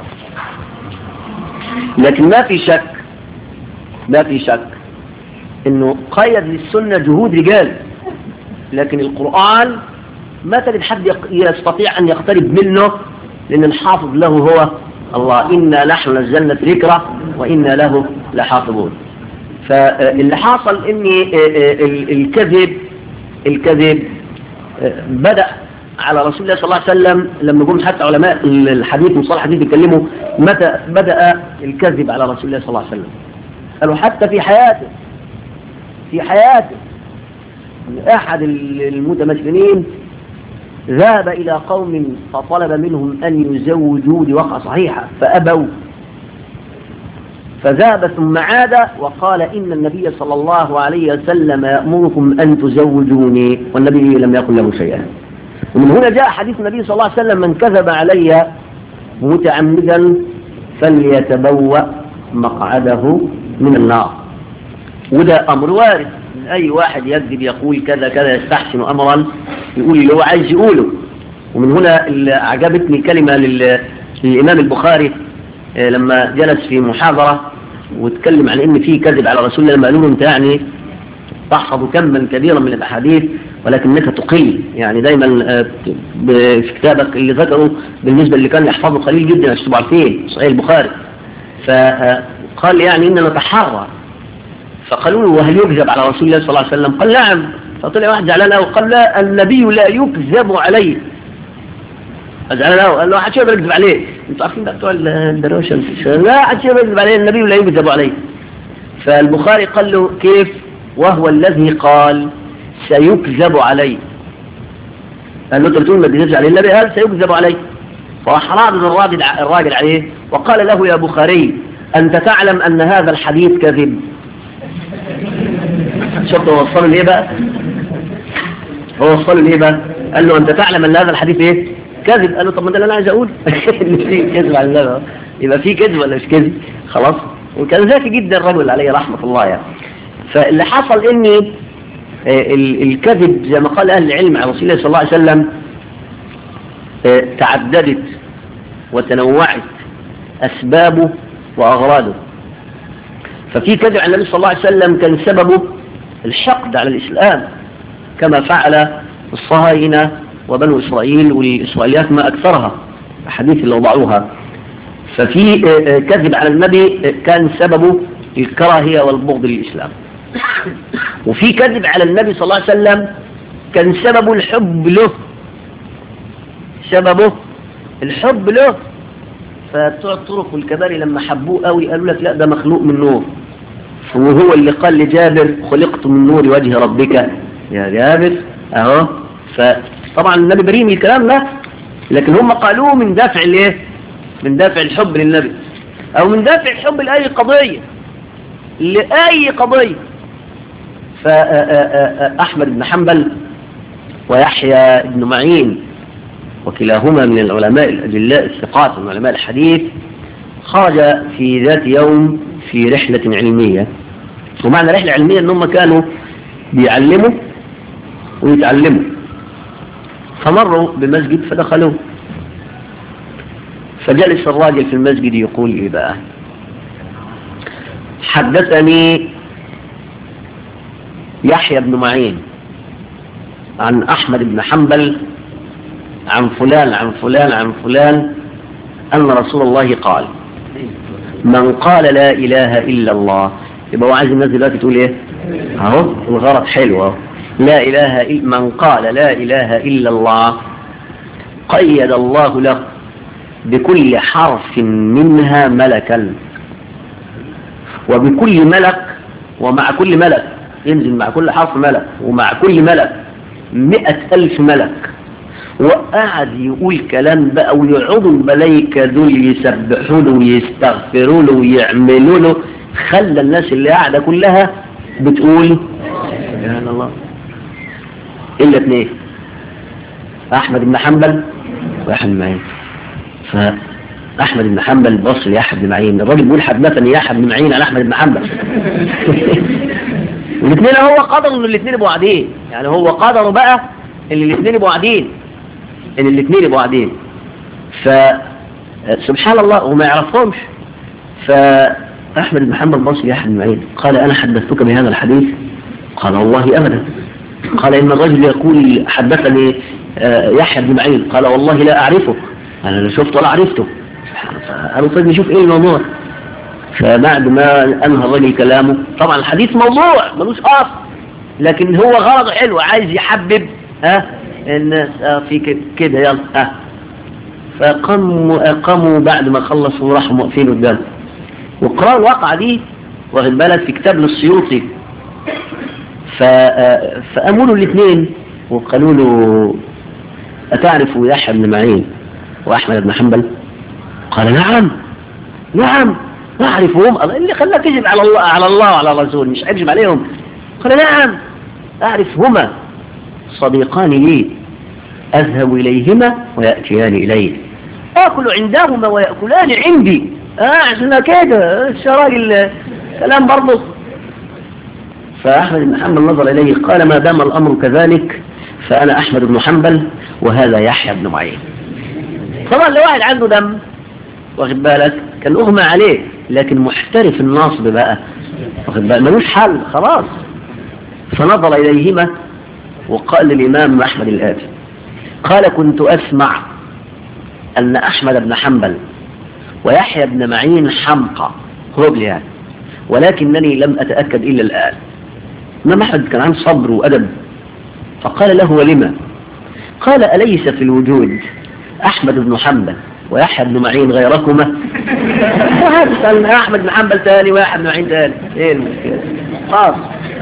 لكن ما في شك ما في شك انه قيد للسنة جهود رجال لكن القرآن ما تجد حد يستطيع ان يقترب منه لان الحافظ له هو الله إنا نحن نزلنا الذكر وإنا له لحافظون فاللي حاصل ان الكذب الكذب بدأ على رسول الله صلى الله عليه وسلم لما جم حتى علماء الحديث مصطلح الحديث يتكلموا متى بدأ الكذب على رسول الله صلى الله عليه وسلم قالوا حتى في حياته في حياته أحد المتمثلين ذهب إلى قوم فطلب منهم أن يزوجوا لوقع صحيحة فأبوا فذهب ثم عاد وقال إن النبي صلى الله عليه وسلم يأمركم أن تزوجوني والنبي لم يقل له شيئا ومن هنا جاء حديث النبي صلى الله عليه وسلم من كذب علي متعمدا فليتبوأ مقعده من النار وده أمر وارد أي واحد يكذب يقول كذا كذا يستحسن أمرا يقول اللي هو عايز يقوله ومن هنا أعجبتني كلمة للإمام البخاري لما جلس في محاضرة واتكلم عن ان في كذب على رسول الله لما قالوا له انت يعني تحفظ كما كبيرا من الاحاديث ولكنك تقل يعني دايما في كتابك اللي ذكره بالنسبة اللي كان يحفظه قليل جدا عشان تبقوا عارفين صحيح البخاري فقال يعني اننا نتحرى فقالوا له وهل يكذب على رسول الله صلى الله عليه وسلم قال نعم فطلع واحد زعلان قوي قال لا النبي لا يكذب عليه زعلان قوي قال له حد شيء بيكذب عليه انتوا عارفين بقى بتوع الدروشه لا حد شيء بيكذب عليه النبي لا يكذب عليه فالبخاري قال له كيف وهو الذي قال سيكذب عليه قال له انت بتقول ما تكذبش عليه النبي قال سيكذب عليه فراح رادد الراجل الراجل عليه وقال له يا بخاري انت تعلم ان هذا الحديث كذب شفت هو وصله ليه بقى هو وصله ليه بقى قال له انت تعلم ان هذا الحديث ايه كذب قال له طب ما ده اللي انا عايز اقول ان في كذب على النبي يبقى في كذب ولا مش كذب خلاص وكان ذكي جدا الرجل عليه رحمه الله يعني فاللي حصل ان الكذب زي ما قال اهل العلم على رسول الله صلى الله عليه وسلم تعددت وتنوعت اسبابه واغراضه ففي كذب على النبي صلى الله عليه وسلم كان سببه الحقد على الإسلام كما فعل الصهاينة وبنو إسرائيل والإسرائيليات ما أكثرها الحديث اللي وضعوها ففي كذب على النبي كان سببه الكراهية والبغض للإسلام وفي كذب على النبي صلى الله عليه وسلم كان سببه الحب له سببه الحب له فبتوع الطرق والكباري لما حبوه قوي قالوا لك لا ده مخلوق من نور وهو اللي قال لجابر خلقت من نور وجه ربك يا جابر اهو فطبعا النبي بريء من الكلام ده لكن هم قالوه من دافع الايه من دافع الحب للنبي او من دافع الحب لاي قضيه لاي قضيه فاحمد بن حنبل ويحيى بن معين وكلاهما من العلماء الأجلاء الثقات من علماء الحديث خرج في ذات يوم في رحلة علمية ومعنى رحلة علمية أنهم كانوا بيعلموا ويتعلموا فمروا بمسجد فدخلوا فجلس الراجل في المسجد يقول إيه بقى حدثني يحيى بن معين عن أحمد بن حنبل عن فلان عن فلان عن فلان أن رسول الله قال من قال لا إله إلا الله يبقى هو عايز الناس دلوقتي تقول إيه أهو الغرض حلو أهو لا إله إلا من قال لا إله إلا الله قيد الله له بكل حرف منها ملكا وبكل ملك ومع كل ملك ينزل مع كل حرف ملك ومع كل ملك مئة ألف ملك وقعد يقول كلام بقى ويقعدوا الملائكة دول يسبحوا له ويستغفروا له ويعملوا له خلى الناس اللي قاعدة كلها بتقول سبحان الله إلا اثنين أحمد بن حنبل وأحمد معين احمد بن حنبل بص ليحيى بن معين الراجل بيقول حدثني يحيى بن معين عن احمد بن حنبل والاثنين هو قدر ان الاثنين يبقوا قاعدين يعني هو قدره بقى ان الاثنين يبقوا قاعدين ان الاثنين يبقوا قاعدين ف سبحان الله وما يعرفهمش فاحمد بن حنبل بص ليحيى بن معين قال انا حدثتك بهذا الحديث قال والله ابدا قال ان الرجل يقول حدثني يحيى بن معين قال والله لا اعرفه انا لا شفته ولا عرفته قالوا طيب نشوف ايه الموضوع فبعد ما انهى الرجل كلامه طبعا الحديث موضوع ملوش اصل لكن هو غرضه حلو عايز يحبب ها الناس آه في كده يلا ها فقاموا قاموا بعد ما خلصوا وراحوا واقفين قدامه وقرأوا الواقعة دي واخد بالك في كتاب للسيوطي فأموا له الاثنين وقالوا له أتعرف يحيى بن معين وأحمد بن حنبل قال نعم نعم أعرفهم اللي خلاك تكذب على الله على الله وعلى الرسول مش أكذب عليهم قال نعم أعرفهما صديقان لي أذهب إليهما ويأتيان إلي آكل عندهما ويأكلان عندي آه عشان كده الراجل كلام برضه فأحمد بن حنبل نظر إليه قال ما دام الأمر كذلك فأنا أحمد بن حنبل وهذا يحيى بن معين طبعا لو واحد عنده دم واخد بالك كان أغمى عليه لكن محترف النصب بقى واخد بالك ملوش حل خلاص فنظر إليهما وقال للإمام أحمد الآتي قال كنت أسمع أن أحمد بن حنبل ويحيى بن معين حمقى هرب يعني ولكنني لم أتأكد إلا الآن إمام أحمد كان عنده صبر وأدب فقال له ولما قال أليس في الوجود أحمد بن حنبل ويحيى بن معين غيركما سألنا أحمد بن حنبل تاني ويحيى بن معين تاني إيه المشكلة خلاص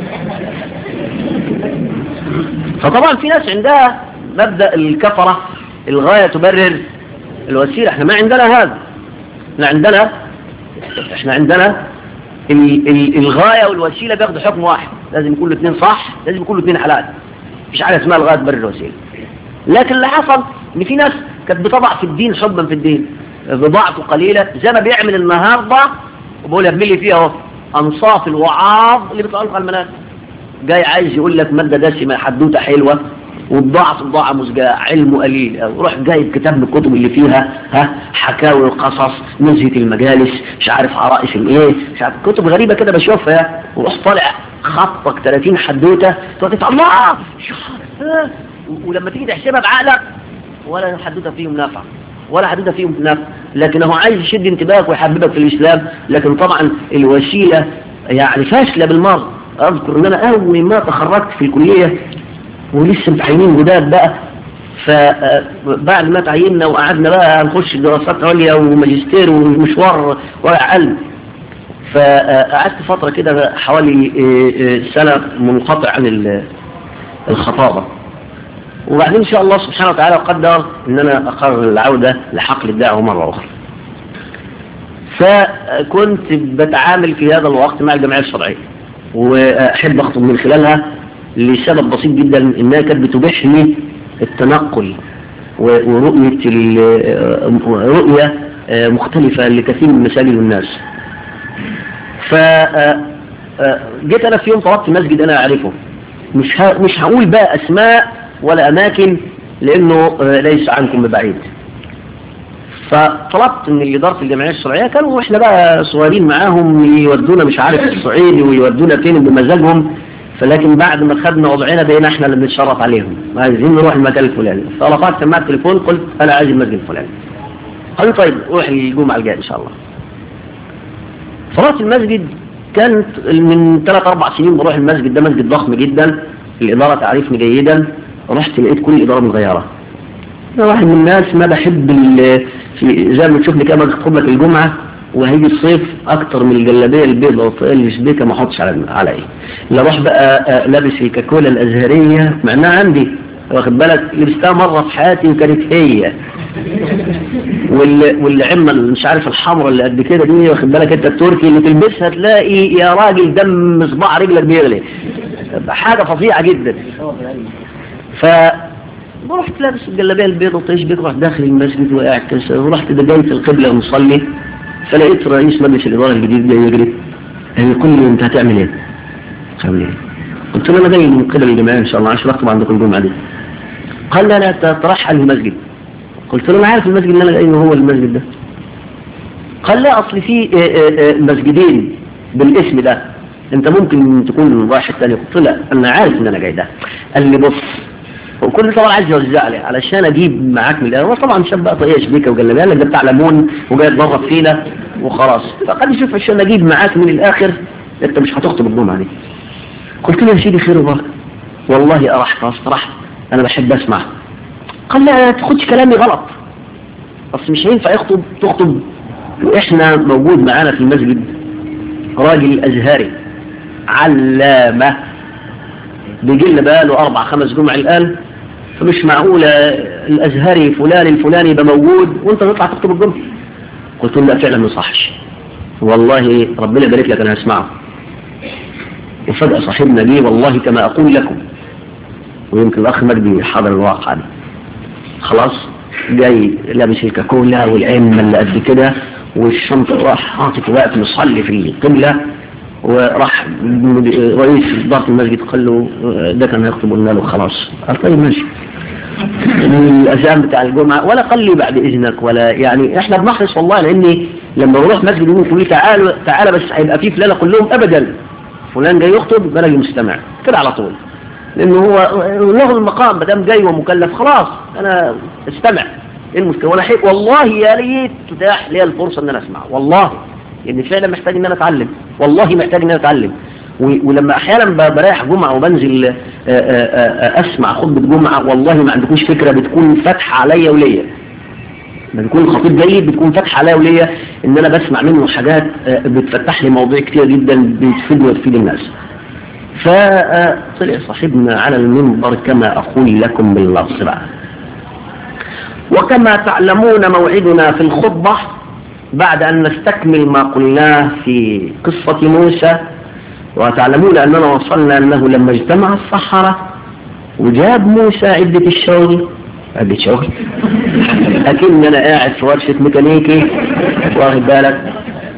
فطبعا في ناس عندها مبدأ الكفرة الغاية تبرر الوسيلة احنا ما عندنا هذا احنا عندنا احنا عندنا ال ال الغاية والوسيلة بياخدوا حكم واحد لازم يكون الاثنين صح لازم يكون الاثنين حلال مفيش حاجة اسمها الغاية تبرر الوسيلة لكن اللي حصل ان في ناس كانت بتضع في الدين حبا في الدين بضاعته قليلة زي ما بيعمل النهاردة وبقول لك ملي فيها اهو انصاف الوعاظ اللي بتعلق على المناسك جاي عايز يقول لك مادة دسمة حدوتة حلوة والضاعة بضاعة مزجاة علم قليل روح جايب كتاب من الكتب اللي فيها ها حكاوي القصص نزهة المجالس مش عارف عرائس الايه مش عارف كتب غريبة كده بشوفها وروح طالع خطك 30 حدوتة تقعد الله ولما تيجي تحسبها بعقلك ولا حدوتة فيهم نفع ولا حدوتة فيهم نفع لكن هو عايز يشد انتباهك ويحببك في الإسلام لكن طبعا الوسيلة يعني فاشلة بالمرة أذكر أن أنا أول ما تخرجت في الكلية ولسه متعينين جداد بقى فبعد ما تعيننا وقعدنا بقى نخش دراسات عليا وماجستير ومشوار ورع علم فقعدت فترة كده حوالي سنة منقطع عن الخطابة وبعدين إن شاء الله سبحانه وتعالى قدر أن أنا أقرر العودة لحقل الدعوة مرة أخرى فكنت بتعامل في هذا الوقت مع الجمعية الشرعية وأحب أخطب من خلالها لسبب بسيط جدا انها كانت بتبيح لي التنقل ورؤية رؤية مختلفة لكثير من المساجد والناس ف جيت انا في يوم طلبت مسجد انا اعرفه مش مش هقول بقى اسماء ولا اماكن لانه ليس عنكم ببعيد فطلبت من إدارة الجمعية الشرعية كانوا احنا بقى صغيرين معاهم يودونا مش عارف الصعيد ويودونا فين بمزاجهم فلكن بعد ما خدنا وضعنا بقينا احنا اللي بنتشرف عليهم عايزين نروح المكان الفلاني فرفعت سماعه التليفون قلت انا عايز المسجد الفلاني قالوا طيب روح الجمعه الجايه ان شاء الله فرحت المسجد كانت من ثلاث اربع سنين بروح المسجد ده مسجد ضخم جدا الاداره تعرفني جيدا رحت لقيت كل الاداره متغيره انا واحد من الناس ما بحب في زي ما تشوفني كده بخطب لك الجمعه وهيجي الصيف اكتر من الجلابيه البيضاء والطاقيه اللي شبيكه ما احطش على على ايه لا اروح بقى لابس الكاكولا الازهريه مع انها عندي واخد بالك لبستها مره في حياتي وكانت هي والعمه مش عارف الحمراء اللي قد كده دي واخد بالك انت التركي اللي تلبسها تلاقي يا راجل دم صباع رجلك بيغلي حاجه فظيعه جدا ف ورحت لابس الجلابيه البيضاء وطيش بيك رحت داخل المسجد وقاعد كده ورحت جاي في القبله ومصلي فلقيت رئيس مجلس الاداره الجديد جاي يجري قال لي كل انت هتعمل ايه؟ هعمل ايه؟ قلت له انا جاي من قبل الجماعه ان شاء الله عشان اخطب عندكم الجمعه دي قال لا لا ترحل المسجد قلت له انا عارف المسجد اللي انا جاي هو المسجد ده قال لا اصل في مسجدين بالاسم ده انت ممكن تكون واحد تاني قلت له لا انا عارف ان انا جاي ده قال لي بص وكل طبعا عايز يوزع لي علشان اجيب معاك من الاول طبعا شاب بقى طاقيه شبيكه وجلابيه قال لك ده بتاع ليمون وجاي يتضرب فينا وخلاص فقال لي شوف عشان اجيب معاك من الاخر انت مش هتخطب الجمعه دي قلت له يا سيدي خير وبركه والله ارحت واسترحت انا بحب اسمع قال لا تاخدش كلامي غلط بس مش هينفع يخطب تخطب واحنا موجود معانا في المسجد راجل ازهري علامه بيجي لنا بقاله اربع خمس جمع الان فمش معقوله الازهري فلان الفلاني يبقى موجود وانت تطلع تخطب الجمعه قلت له لا فعلا ما يصحش والله ربنا يبارك لك انا هسمعه وفجأة صاحبنا جه والله كما أقول لكم ويمكن الأخ مجدي حضر الواقع دي خلاص جاي لابس الكاكولا والعمة اللي قد كده والشنطة راح حاطط واقف مصلي في القبلة وراح رئيس إدارة المسجد قال له ده كان هيخطب قلنا له خلاص قال طيب ماشي الأذان بتاع الجمعة ولا قال لي بعد إذنك ولا يعني إحنا بنحرص والله لأني لما بروح مسجد يقول لي تعالوا تعالى بس هيبقى فيه فلانة كلهم أبدا فلان جاي يخطب بلاقي مستمع كده على طول لانه هو له المقام ما دام جاي ومكلف خلاص انا استمع ايه المشكله ولا حي والله يا ريت تتاح لي الفرصه ان انا اسمع والله لان يعني فعلا محتاج ان انا اتعلم والله محتاج ان انا اتعلم ولما احيانا بريح جمعه وبنزل اسمع خطبه جمعه والله ما عندكوش فكره بتكون فاتحه عليا وليا لما يكون الخطيب جيد بتكون فاتحه عليا وليا ان انا بسمع منه حاجات بتفتح لي مواضيع كتير جدا بتفيدني وتفيد الناس فطلع صاحبنا على المنبر كما اقول لكم باللفظ بقى وكما تعلمون موعدنا في الخطبة بعد أن نستكمل ما قلناه في قصة موسى وتعلمون أننا وصلنا أنه لما اجتمع الصحراء وجاب موسى عدة الشغل عدة شغل أكن أنا قاعد في ورشة ميكانيكي واخد بالك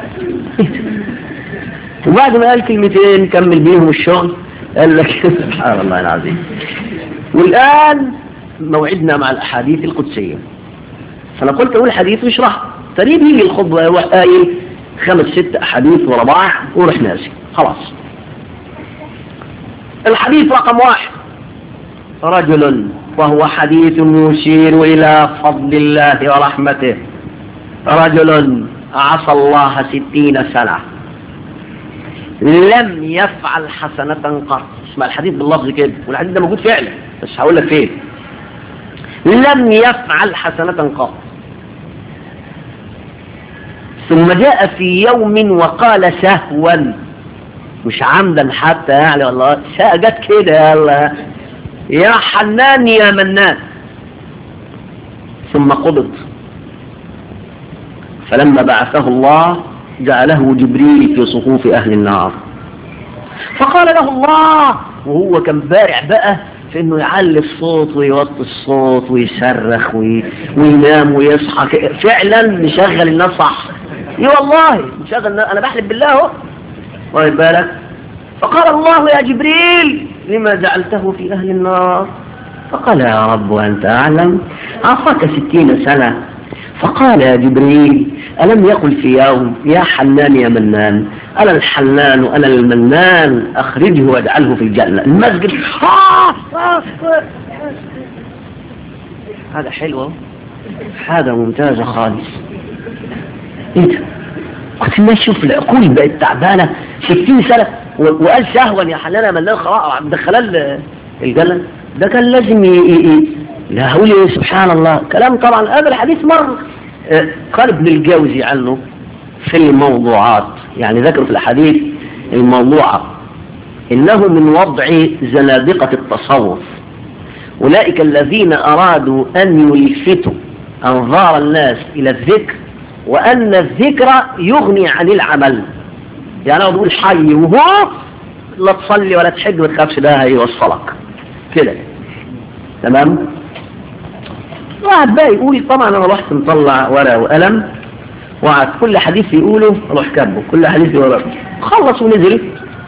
وبعد ما قال كلمتين كمل بيهم الشغل قال لك سبحان الله العظيم والآن موعدنا مع الأحاديث القدسية فأنا قلت أقول حديث واشرح فريد يجي الخطبة يروح قايل خمس ست أحاديث ورا بعض وروح ناسي خلاص الحديث رقم واحد رجل وهو حديث يشير إلى فضل الله ورحمته رجل عصى الله ستين سنة لم يفعل حسنة قط اسمع الحديث باللفظ كده والحديث ده موجود فعلا بس هقول لك فين لم يفعل حسنة قط ثم جاء في يوم وقال سهوا مش عمدا حتى يعني والله جت كده يلا يا حنان يا منان ثم قبض فلما بعثه الله جعله جبريل في صفوف أهل النار فقال له الله وهو كان بارع بقى في انه يعلي الصوت ويوطي الصوت ويصرخ وي... وينام ويصحى فعلا مشغل الناس صح اي والله مشغل الناس انا بحلف بالله اهو واخد بالك فقال الله يا جبريل لما جعلته في اهل النار فقال يا رب وانت اعلم عصاك ستين سنه فقال يا جبريل ألم يقل في يوم يا حنان يا منان أنا الحنان وأنا المنان أخرجه واجعله في الجنة المسجد هذا حلو هذا ممتازة خالص ايه ده كنت الناس شوف العقول بقت تعبانة 60 سنة وقال سهوا يا حنان يا منان خلاص دخلها الجنة ده كان لازم ي... ي... لا هقول ايه سبحان الله كلام طبعا هذا الحديث مر قال ابن الجوزي عنه في الموضوعات يعني ذكر في الحديث الموضوعة إنه من وضع زنادقة التصوف أولئك الذين أرادوا أن يلفتوا أنظار الناس إلى الذكر وأن الذكر يغني عن العمل يعني أنا بقول حي وهو لا تصلي ولا تحج وتخافش ده هيوصلك كده تمام وقعد بقى يقول طبعا انا رحت مطلع ورقه وقلم وقعد كل حديث يقوله اروح كاتبه كل حديث يقوله خلص ونزل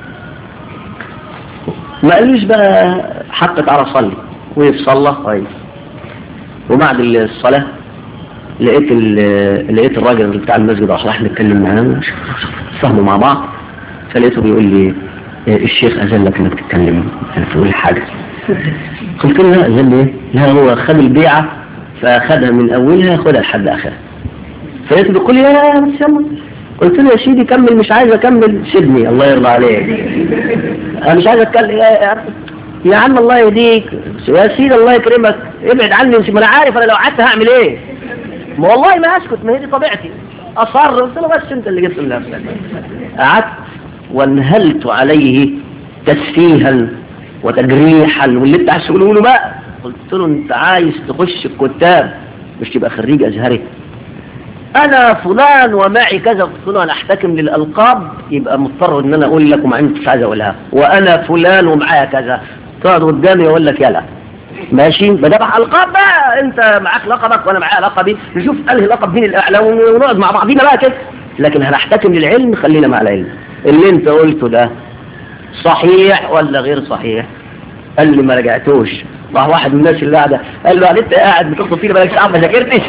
ما قالوش بقى حتى تعالى صلي وقف صلى كويس وبعد الصلاه لقيت لقيت الراجل بتاع المسجد راح نتكلم معاه فهموا مع بعض فلقيته بيقول لي الشيخ أذن لك انك تتكلم انا تقول حاجة قلت له لا أذن لي لا هو خد البيعة فأخذها من أولها ياخدها لحد آخرها فلقيته بيقول لي لا بس يلا قلت له يا سيدي كمل مش عايز أكمل سيبني الله يرضى عليك أنا مش عايز أتكلم يا, يا عم الله يهديك يا سيدي الله يكرمك ابعد عني ما أنا عارف أنا لو قعدت هعمل إيه ما والله ما أسكت ما هي دي طبيعتي أصر قلت له بس أنت اللي جبت لنفسك قعدت وانهلت عليه تسفيها وتجريحا واللي انت عايز تقوله له بقى قلت له انت عايز تخش الكتاب مش تبقى خريج ازهري انا فلان ومعي كذا قلت له انا احتكم للالقاب يبقى مضطر ان انا اقول لك ومع انت مش عايز اقولها وانا فلان ومعايا كذا تقعد قدامي اقول لك يلا ماشي بدبح القاب بقى انت معاك لقبك وانا معايا لقبي نشوف انهي لقب مين الاعلى ونقعد مع بعضينا بقى كده لكن هنحتكم للعلم خلينا مع العلم اللي انت قلته ده صحيح ولا غير صحيح قال لي ما رجعتوش راح واحد من الناس اللي قاعده قال له انت قاعد بتخطب فينا بقالك ساعه ما ذاكرتش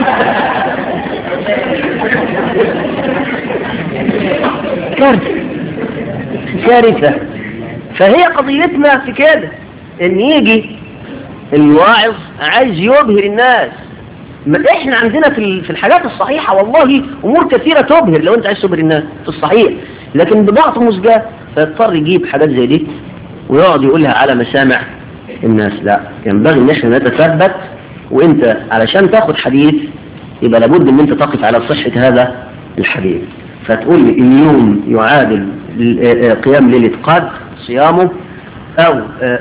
كارثه كارثه فهي قضيتنا في كده ان يجي الواعظ عايز يبهر الناس ما احنا عندنا في في الحاجات الصحيحة والله امور كثيرة تبهر لو انت عايز تبهر الناس في الصحيح لكن بضعف مسجاه فيضطر يجيب حاجات زي دي ويقعد يقولها على مسامع الناس لا ينبغي ان احنا نتثبت وانت علشان تاخد حديث يبقى لابد ان انت تقف على صحة هذا الحديث فتقول لي اليوم يعادل قيام ليلة قدر صيامه او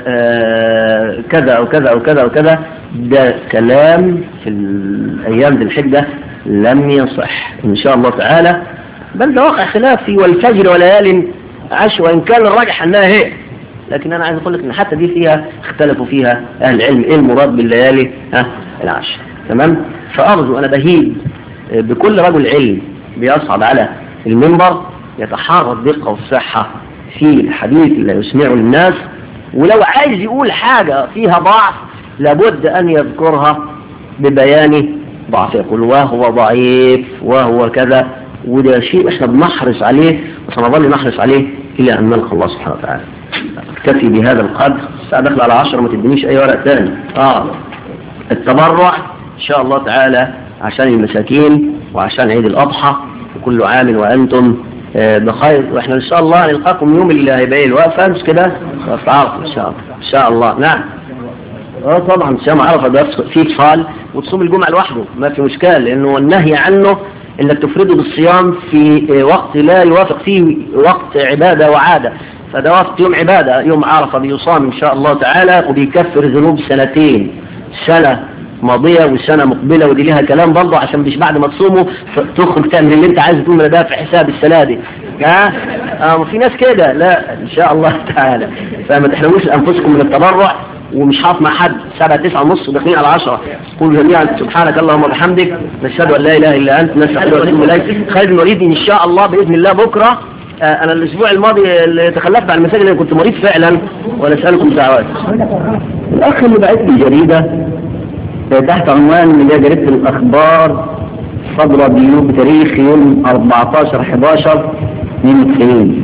كذا او كذا او كذا او كذا ده كلام في الايام ذي الحجة لم يصح ان شاء الله تعالى بل ده واقع خلافي والفجر وليال عشر وان كان الراجح انها هي لكن انا عايز اقول لك ان حتى دي فيها اختلفوا فيها اهل العلم ايه المراد بالليالي ها العشر تمام فارجو انا بهيد بكل رجل علم بيصعد على المنبر يتحرى الدقة والصحة في الحديث اللي يسمعه للناس ولو عايز يقول حاجة فيها ضعف لابد أن يذكرها ببيان ضعف يقول وهو ضعيف وهو كذا وده شيء احنا بنحرص عليه وسنظل نحرص عليه إلى أن نلقى الله سبحانه وتعالى اكتفي بهذا القدر الساعة داخل على عشر ما تدينيش أي ورق تاني آه التبرع إن شاء الله تعالى عشان المساكين وعشان عيد الأضحى وكل عام وأنتم بخير واحنا ان شاء الله نلقاكم يوم اللي هيبقى الوقفه مش كده تعرفوا ان شاء الله ان شاء الله نعم اه طبعا صيام عرفه ده فيه اطفال وتصوم الجمعه لوحده ما في مشكله لانه النهي عنه انك تفرده بالصيام في وقت لا يوافق فيه وقت عباده وعاده فده وقت يوم عباده يوم عرفه بيصام ان شاء الله تعالى وبيكفر ذنوب سنتين سنه ماضية والسنة مقبلة ودي ليها كلام برضه عشان مش بعد ما تصوموا تخرج تعمل اللي انت عايز تقول ده في حساب السنة دي ها اه في ناس كده لا ان شاء الله تعالى فما تحرموش انفسكم من التبرع ومش هقف مع حد سبعة تسعة ونص وداخلين على عشرة قولوا جميعا سبحانك اللهم وبحمدك نشهد ان لا اله الا انت نستغفرك ونتوب اليك خالد الوليد ان شاء الله باذن الله بكره آه انا الاسبوع الماضي اللي تخلفت عن المساجد اللي كنت مريض فعلا ونسالكم دعوات الاخ اللي بعت لي جريده تحت عنوان اللي هي جريدة الأخبار صدر بيوم بتاريخ يوم 14 11 92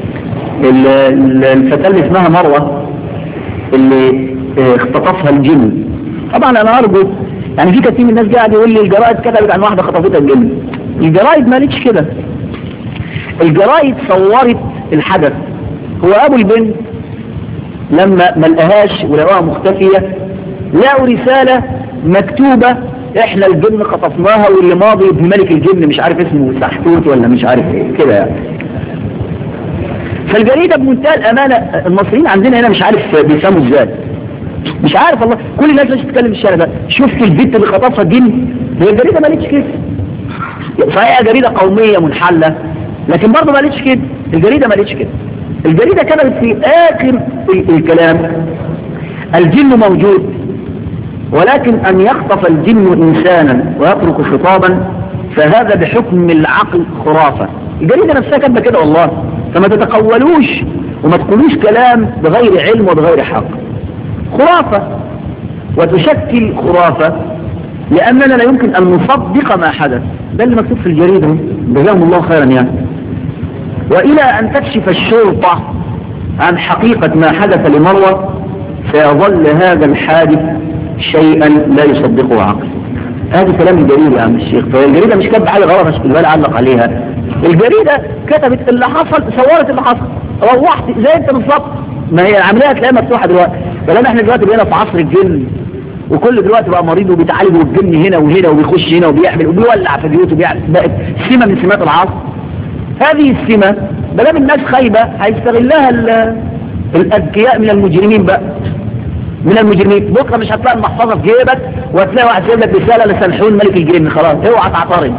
الفتاة اللي اسمها مروة اللي اختطفها الجن طبعا أنا أرجو يعني في كثير من الناس قاعد يقول لي الجرائد كتبت عن واحدة خطفتها الجن الجرائد ما ليش كده الجرائد صورت الحدث هو أبو البنت لما ما لقاهاش ولقاها مختفية لقوا رسالة مكتوبة احنا الجن خطفناها واللي ماضي ابن ملك الجن مش عارف اسمه سحتوت ولا مش عارف ايه كده يعني فالجريدة بمنتهى الامانة المصريين عندنا هنا مش عارف بيسموا ازاي مش عارف والله كل الناس ليش تتكلم الشارع ده شفت البنت اللي خطفها الجن هي الجريدة ما ليش كده صحيح جريدة قومية منحلة لكن برضه ما ليش كده الجريدة ما ليش كده الجريدة كانت في اخر الكلام الجن موجود ولكن أن يخطف الجن إنسانا ويترك خطابا فهذا بحكم العقل خرافة الجريدة نفسها كاتبه كده والله فما تتقولوش وما تقولوش كلام بغير علم وبغير حق خرافة وتشكل خرافة لأننا لا يمكن أن نصدق ما حدث ده اللي مكتوب في الجريدة جزاهم الله خيرا يعني وإلى أن تكشف الشرطة عن حقيقة ما حدث لمروة سيظل هذا الحادث شيئا لا يصدقه عقل هذا كلام الجريدة يا عم الشيخ فالجريدة مش كاتبه حاجة غلط عشان بالبال علق عليها الجريدة كتبت اللي حصل صورت اللي حصل روحت زي انت بالظبط ما هي العملية هتلاقيها مفتوحة دلوقتي فلما احنا دلوقتي بقينا في عصر الجن وكل دلوقتي بقى مريض وبيتعالج والجن هنا وهنا وبيخش هنا وبيعمل وبيولع في بيوته وبيعمل بقت سمة من سمات العصر هذه السمة بلام الناس خايبة هيستغلها الأذكياء من المجرمين بقى من المجرمين بكرة مش هتلاقي المحفظة في جيبك وهتلاقي واحد سايب لك رسالة لسنحون ملك الجن خلاص اوعى تعترض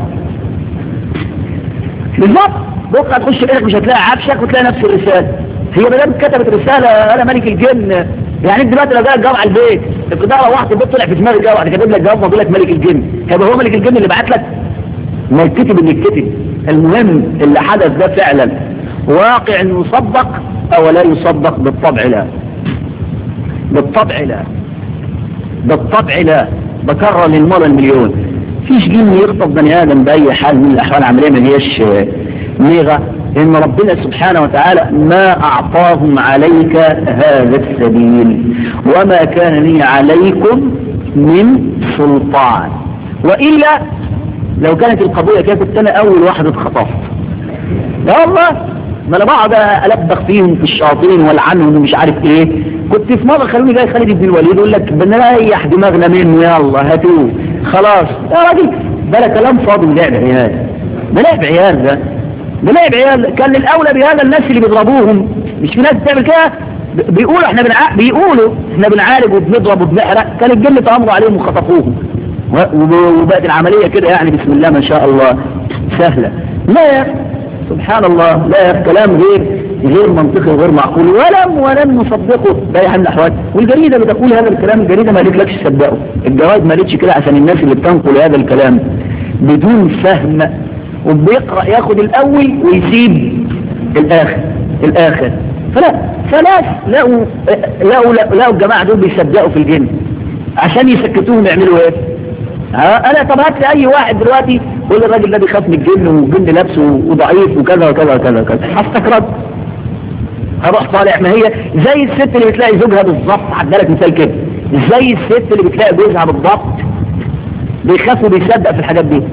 بالظبط بكرة هتخش بيتك مش هتلاقي عفشك وتلاقي نفس الرسالة هي ما دام كتبت رسالة انا ملك الجن يعني انت دلوقتي لو جاي الجواب على البيت ابتداء روحت البيت طلع في دماغ الجواب كاتب لك جواب بيقول لك ملك الجن هيبقى هو ملك الجن اللي بعت لك ما يتكتب اللي يتكتب المهم اللي حدث ده فعلا واقع يصدق او لا يصدق بالطبع لا بالطبع لا بالطبع لا بكرر للمرة المليون فيش جن يخطف بني ادم باي حال من الاحوال العمليه ما هيش لغه ان ربنا سبحانه وتعالى ما اعطاهم عليك هذا السبيل وما كان لي عليكم من سلطان والا لو كانت القضيه كده كنت انا اول واحد اتخطفت لا والله ما انا بقعد البخ فيهم في الشياطين والعنهم ومش عارف ايه كنت في مره خلوني جاي خالد بن الوليد يقول لك بنريح دماغنا منه يلا هاتوه خلاص يا راجل ده كلام فاضي ولعب عيال ده لعب عيال ده ده لعب عيال كان الاولى بهذا الناس اللي بيضربوهم مش في ناس بتعمل كده بيقولوا احنا بنع... بيقولوا احنا بنعالج وبنضرب وبنحرق كان الجن تامروا عليهم وخطفوهم وبقت العمليه كده يعني بسم الله ما شاء الله سهله لا يا سبحان الله لا يا كلام غير غير منطقي وغير معقول ولم ولم نصدقه بأي حال من الأحوال والجريدة بتقول هذا الكلام الجريدة ما قالتلكش تصدقه الجواد ما قالتش كده عشان الناس اللي بتنقل هذا الكلام بدون فهم وبيقرأ ياخد الأول ويسيب الآخر الآخر فلا فناس لقوا لقوا لقوا الجماعة دول بيصدقوا في الجن عشان يسكتوهم يعملوا ايه؟ ها انا طب هات لي اي واحد دلوقتي يقول الراجل ده بيخاف من الجن والجن لابسه وضعيف وكذا وكذا وكذا وكذا هستكرد هروح طالع ما هي زي الست اللي بتلاقي زوجها بالظبط هديلك مثال كده زي الست اللي بتلاقي جوزها بالظبط بيخاف وبيصدق في الحاجات دي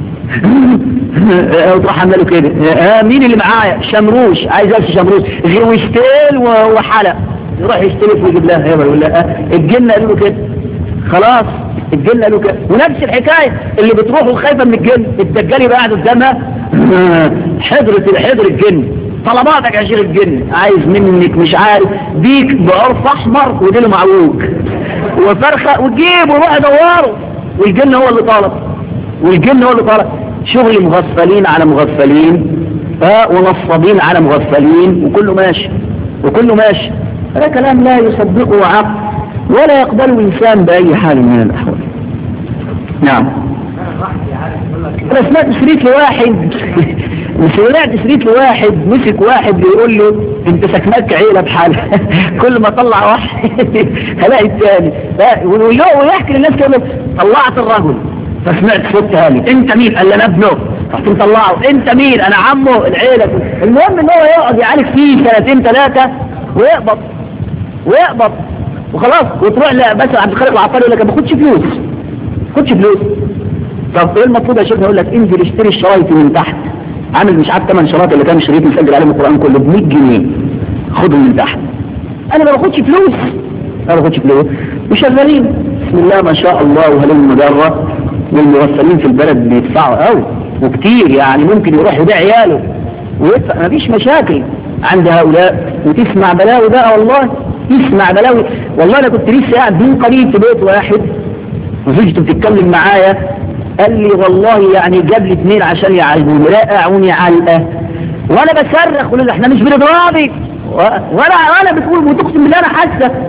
وتروح عامله له كده آه مين اللي معايا شمروش عايز امشي شمروش غوشتين وحلق يروح يشترك ويجيب لها هي يقول لها آه الجن قالوا له كده خلاص الجن قالوا كده ونفس الحكايه اللي بتروح وخايفه من الجن الدجال يبقى قاعد قدامها حضرة حضر الجن طلباتك يا شيخ الجن عايز منك مش عارف ديك بعرف احمر وديله معوج وفرخه وجيب وروح دوره والجن هو اللي طالب والجن هو اللي طالب شغل مغفلين على مغفلين اه ونصابين على مغفلين وكله ماشي وكله ماشي هذا كلام لا يصدقه عقل ولا يقبله إنسان بأي حال من الأحوال نعم أنا سمعت شريك لواحد سمعت شريك لواحد مسك واحد بيقول له انت سكنك عيلة بحالها كل ما طلع واحد هلاقي الثاني ويحكي للناس كده طلعت الرجل فسمعت صوت هالي انت مين قال لي انا ابنه رحت مطلعه انت مين انا عمه العيلة المهم ان هو يقعد يعالج فيه سنتين ثلاثة ويقبض ويقبض وخلاص وتروح بس عبد الخالق العطار يقول لك ما باخدش فلوس ما باخدش فلوس طب ايه المفروض يا شيخ يقول لك انزل اشتري الشرايط من تحت عامل مش عارف ثمان شرايط اللي كان شريط مسجل عليهم القران كله ب 100 جنيه خدهم من تحت انا ما باخدش فلوس ما باخدش فلوس وشغالين بسم الله ما شاء الله وهلم مجره والمغفلين في البلد بيدفعوا قوي وكتير يعني ممكن يروح يبيع عياله ويدفع مفيش مشاكل عند هؤلاء وتسمع بلاوي بقى والله تسمع بلاوي والله انا كنت لسه قاعد من قريب في بيت واحد وزوجته بتتكلم معايا قال لي والله يعني جاب لي اثنين عشان يعالجوني رقعوني علقه وانا بصرخ ولا احنا مش بنضربك وانا وانا بتقول وتقسم بالله انا حاسه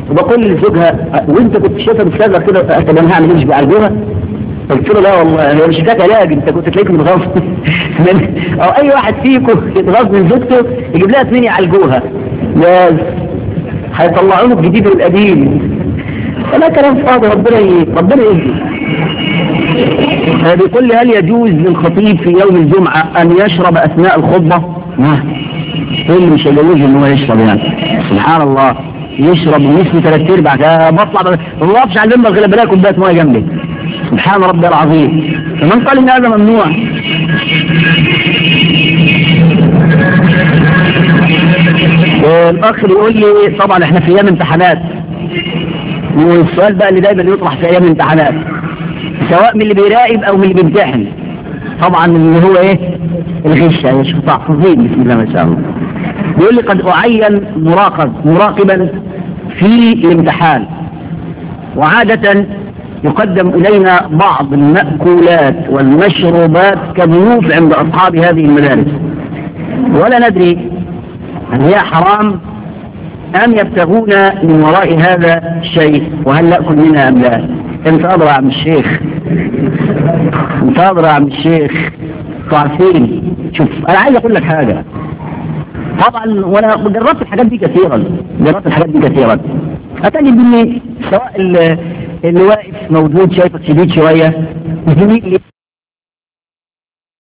وبقول لزوجها وانت كنت شايفها بتسافر كده طب انا هعمل ايه مش بيعالجوها؟ قلت له لا والله هي مش حكايه علاج انت كنت تلاقيك متغاظ من او اي واحد فيكم يتغاظ من زوجته يجيب لها اثنين يعالجوها لا هيطلعوا له الجديد والقديم فلا كلام فاضي ربنا ي... ربنا يهدي بيقول لي هل يجوز للخطيب في يوم الجمعة أن يشرب أثناء الخطبة؟ ما إيه اللي مش هيجوز إن هو يشرب يعني سبحان الله يشرب مثل ثلاث أرباع كده بطلع ما بوقفش على المنبر غير بلاقي كوباية مية جنبي سبحان ربي العظيم فمن قال إن هذا ممنوع الأخ يقول لي طبعا احنا في أيام امتحانات والسؤال بقى اللي دايما يطرح في أيام الامتحانات سواء من اللي بيراقب او من اللي بيمتحن طبعا اللي هو ايه الغش يا شيخ تحفظين بسم الله ما شاء الله بيقول لي قد اعين مراقب مراقبا في الامتحان وعادة يقدم إلينا بعض المأكولات والمشروبات كضيوف عند أصحاب هذه المدارس ولا ندري هل هي حرام أم يبتغون من وراء هذا الشيء وهل نأكل منها أم لا انت أدرى يا عم الشيخ انت أدرى يا عم الشيخ عارفين شوف أنا عايز أقول لك حاجة طبعا وانا جربت الحاجات دي كثيرا جربت الحاجات دي كثيرا هتجد ان سواء اللي واقف موجود شايفك شديد شويه زميلي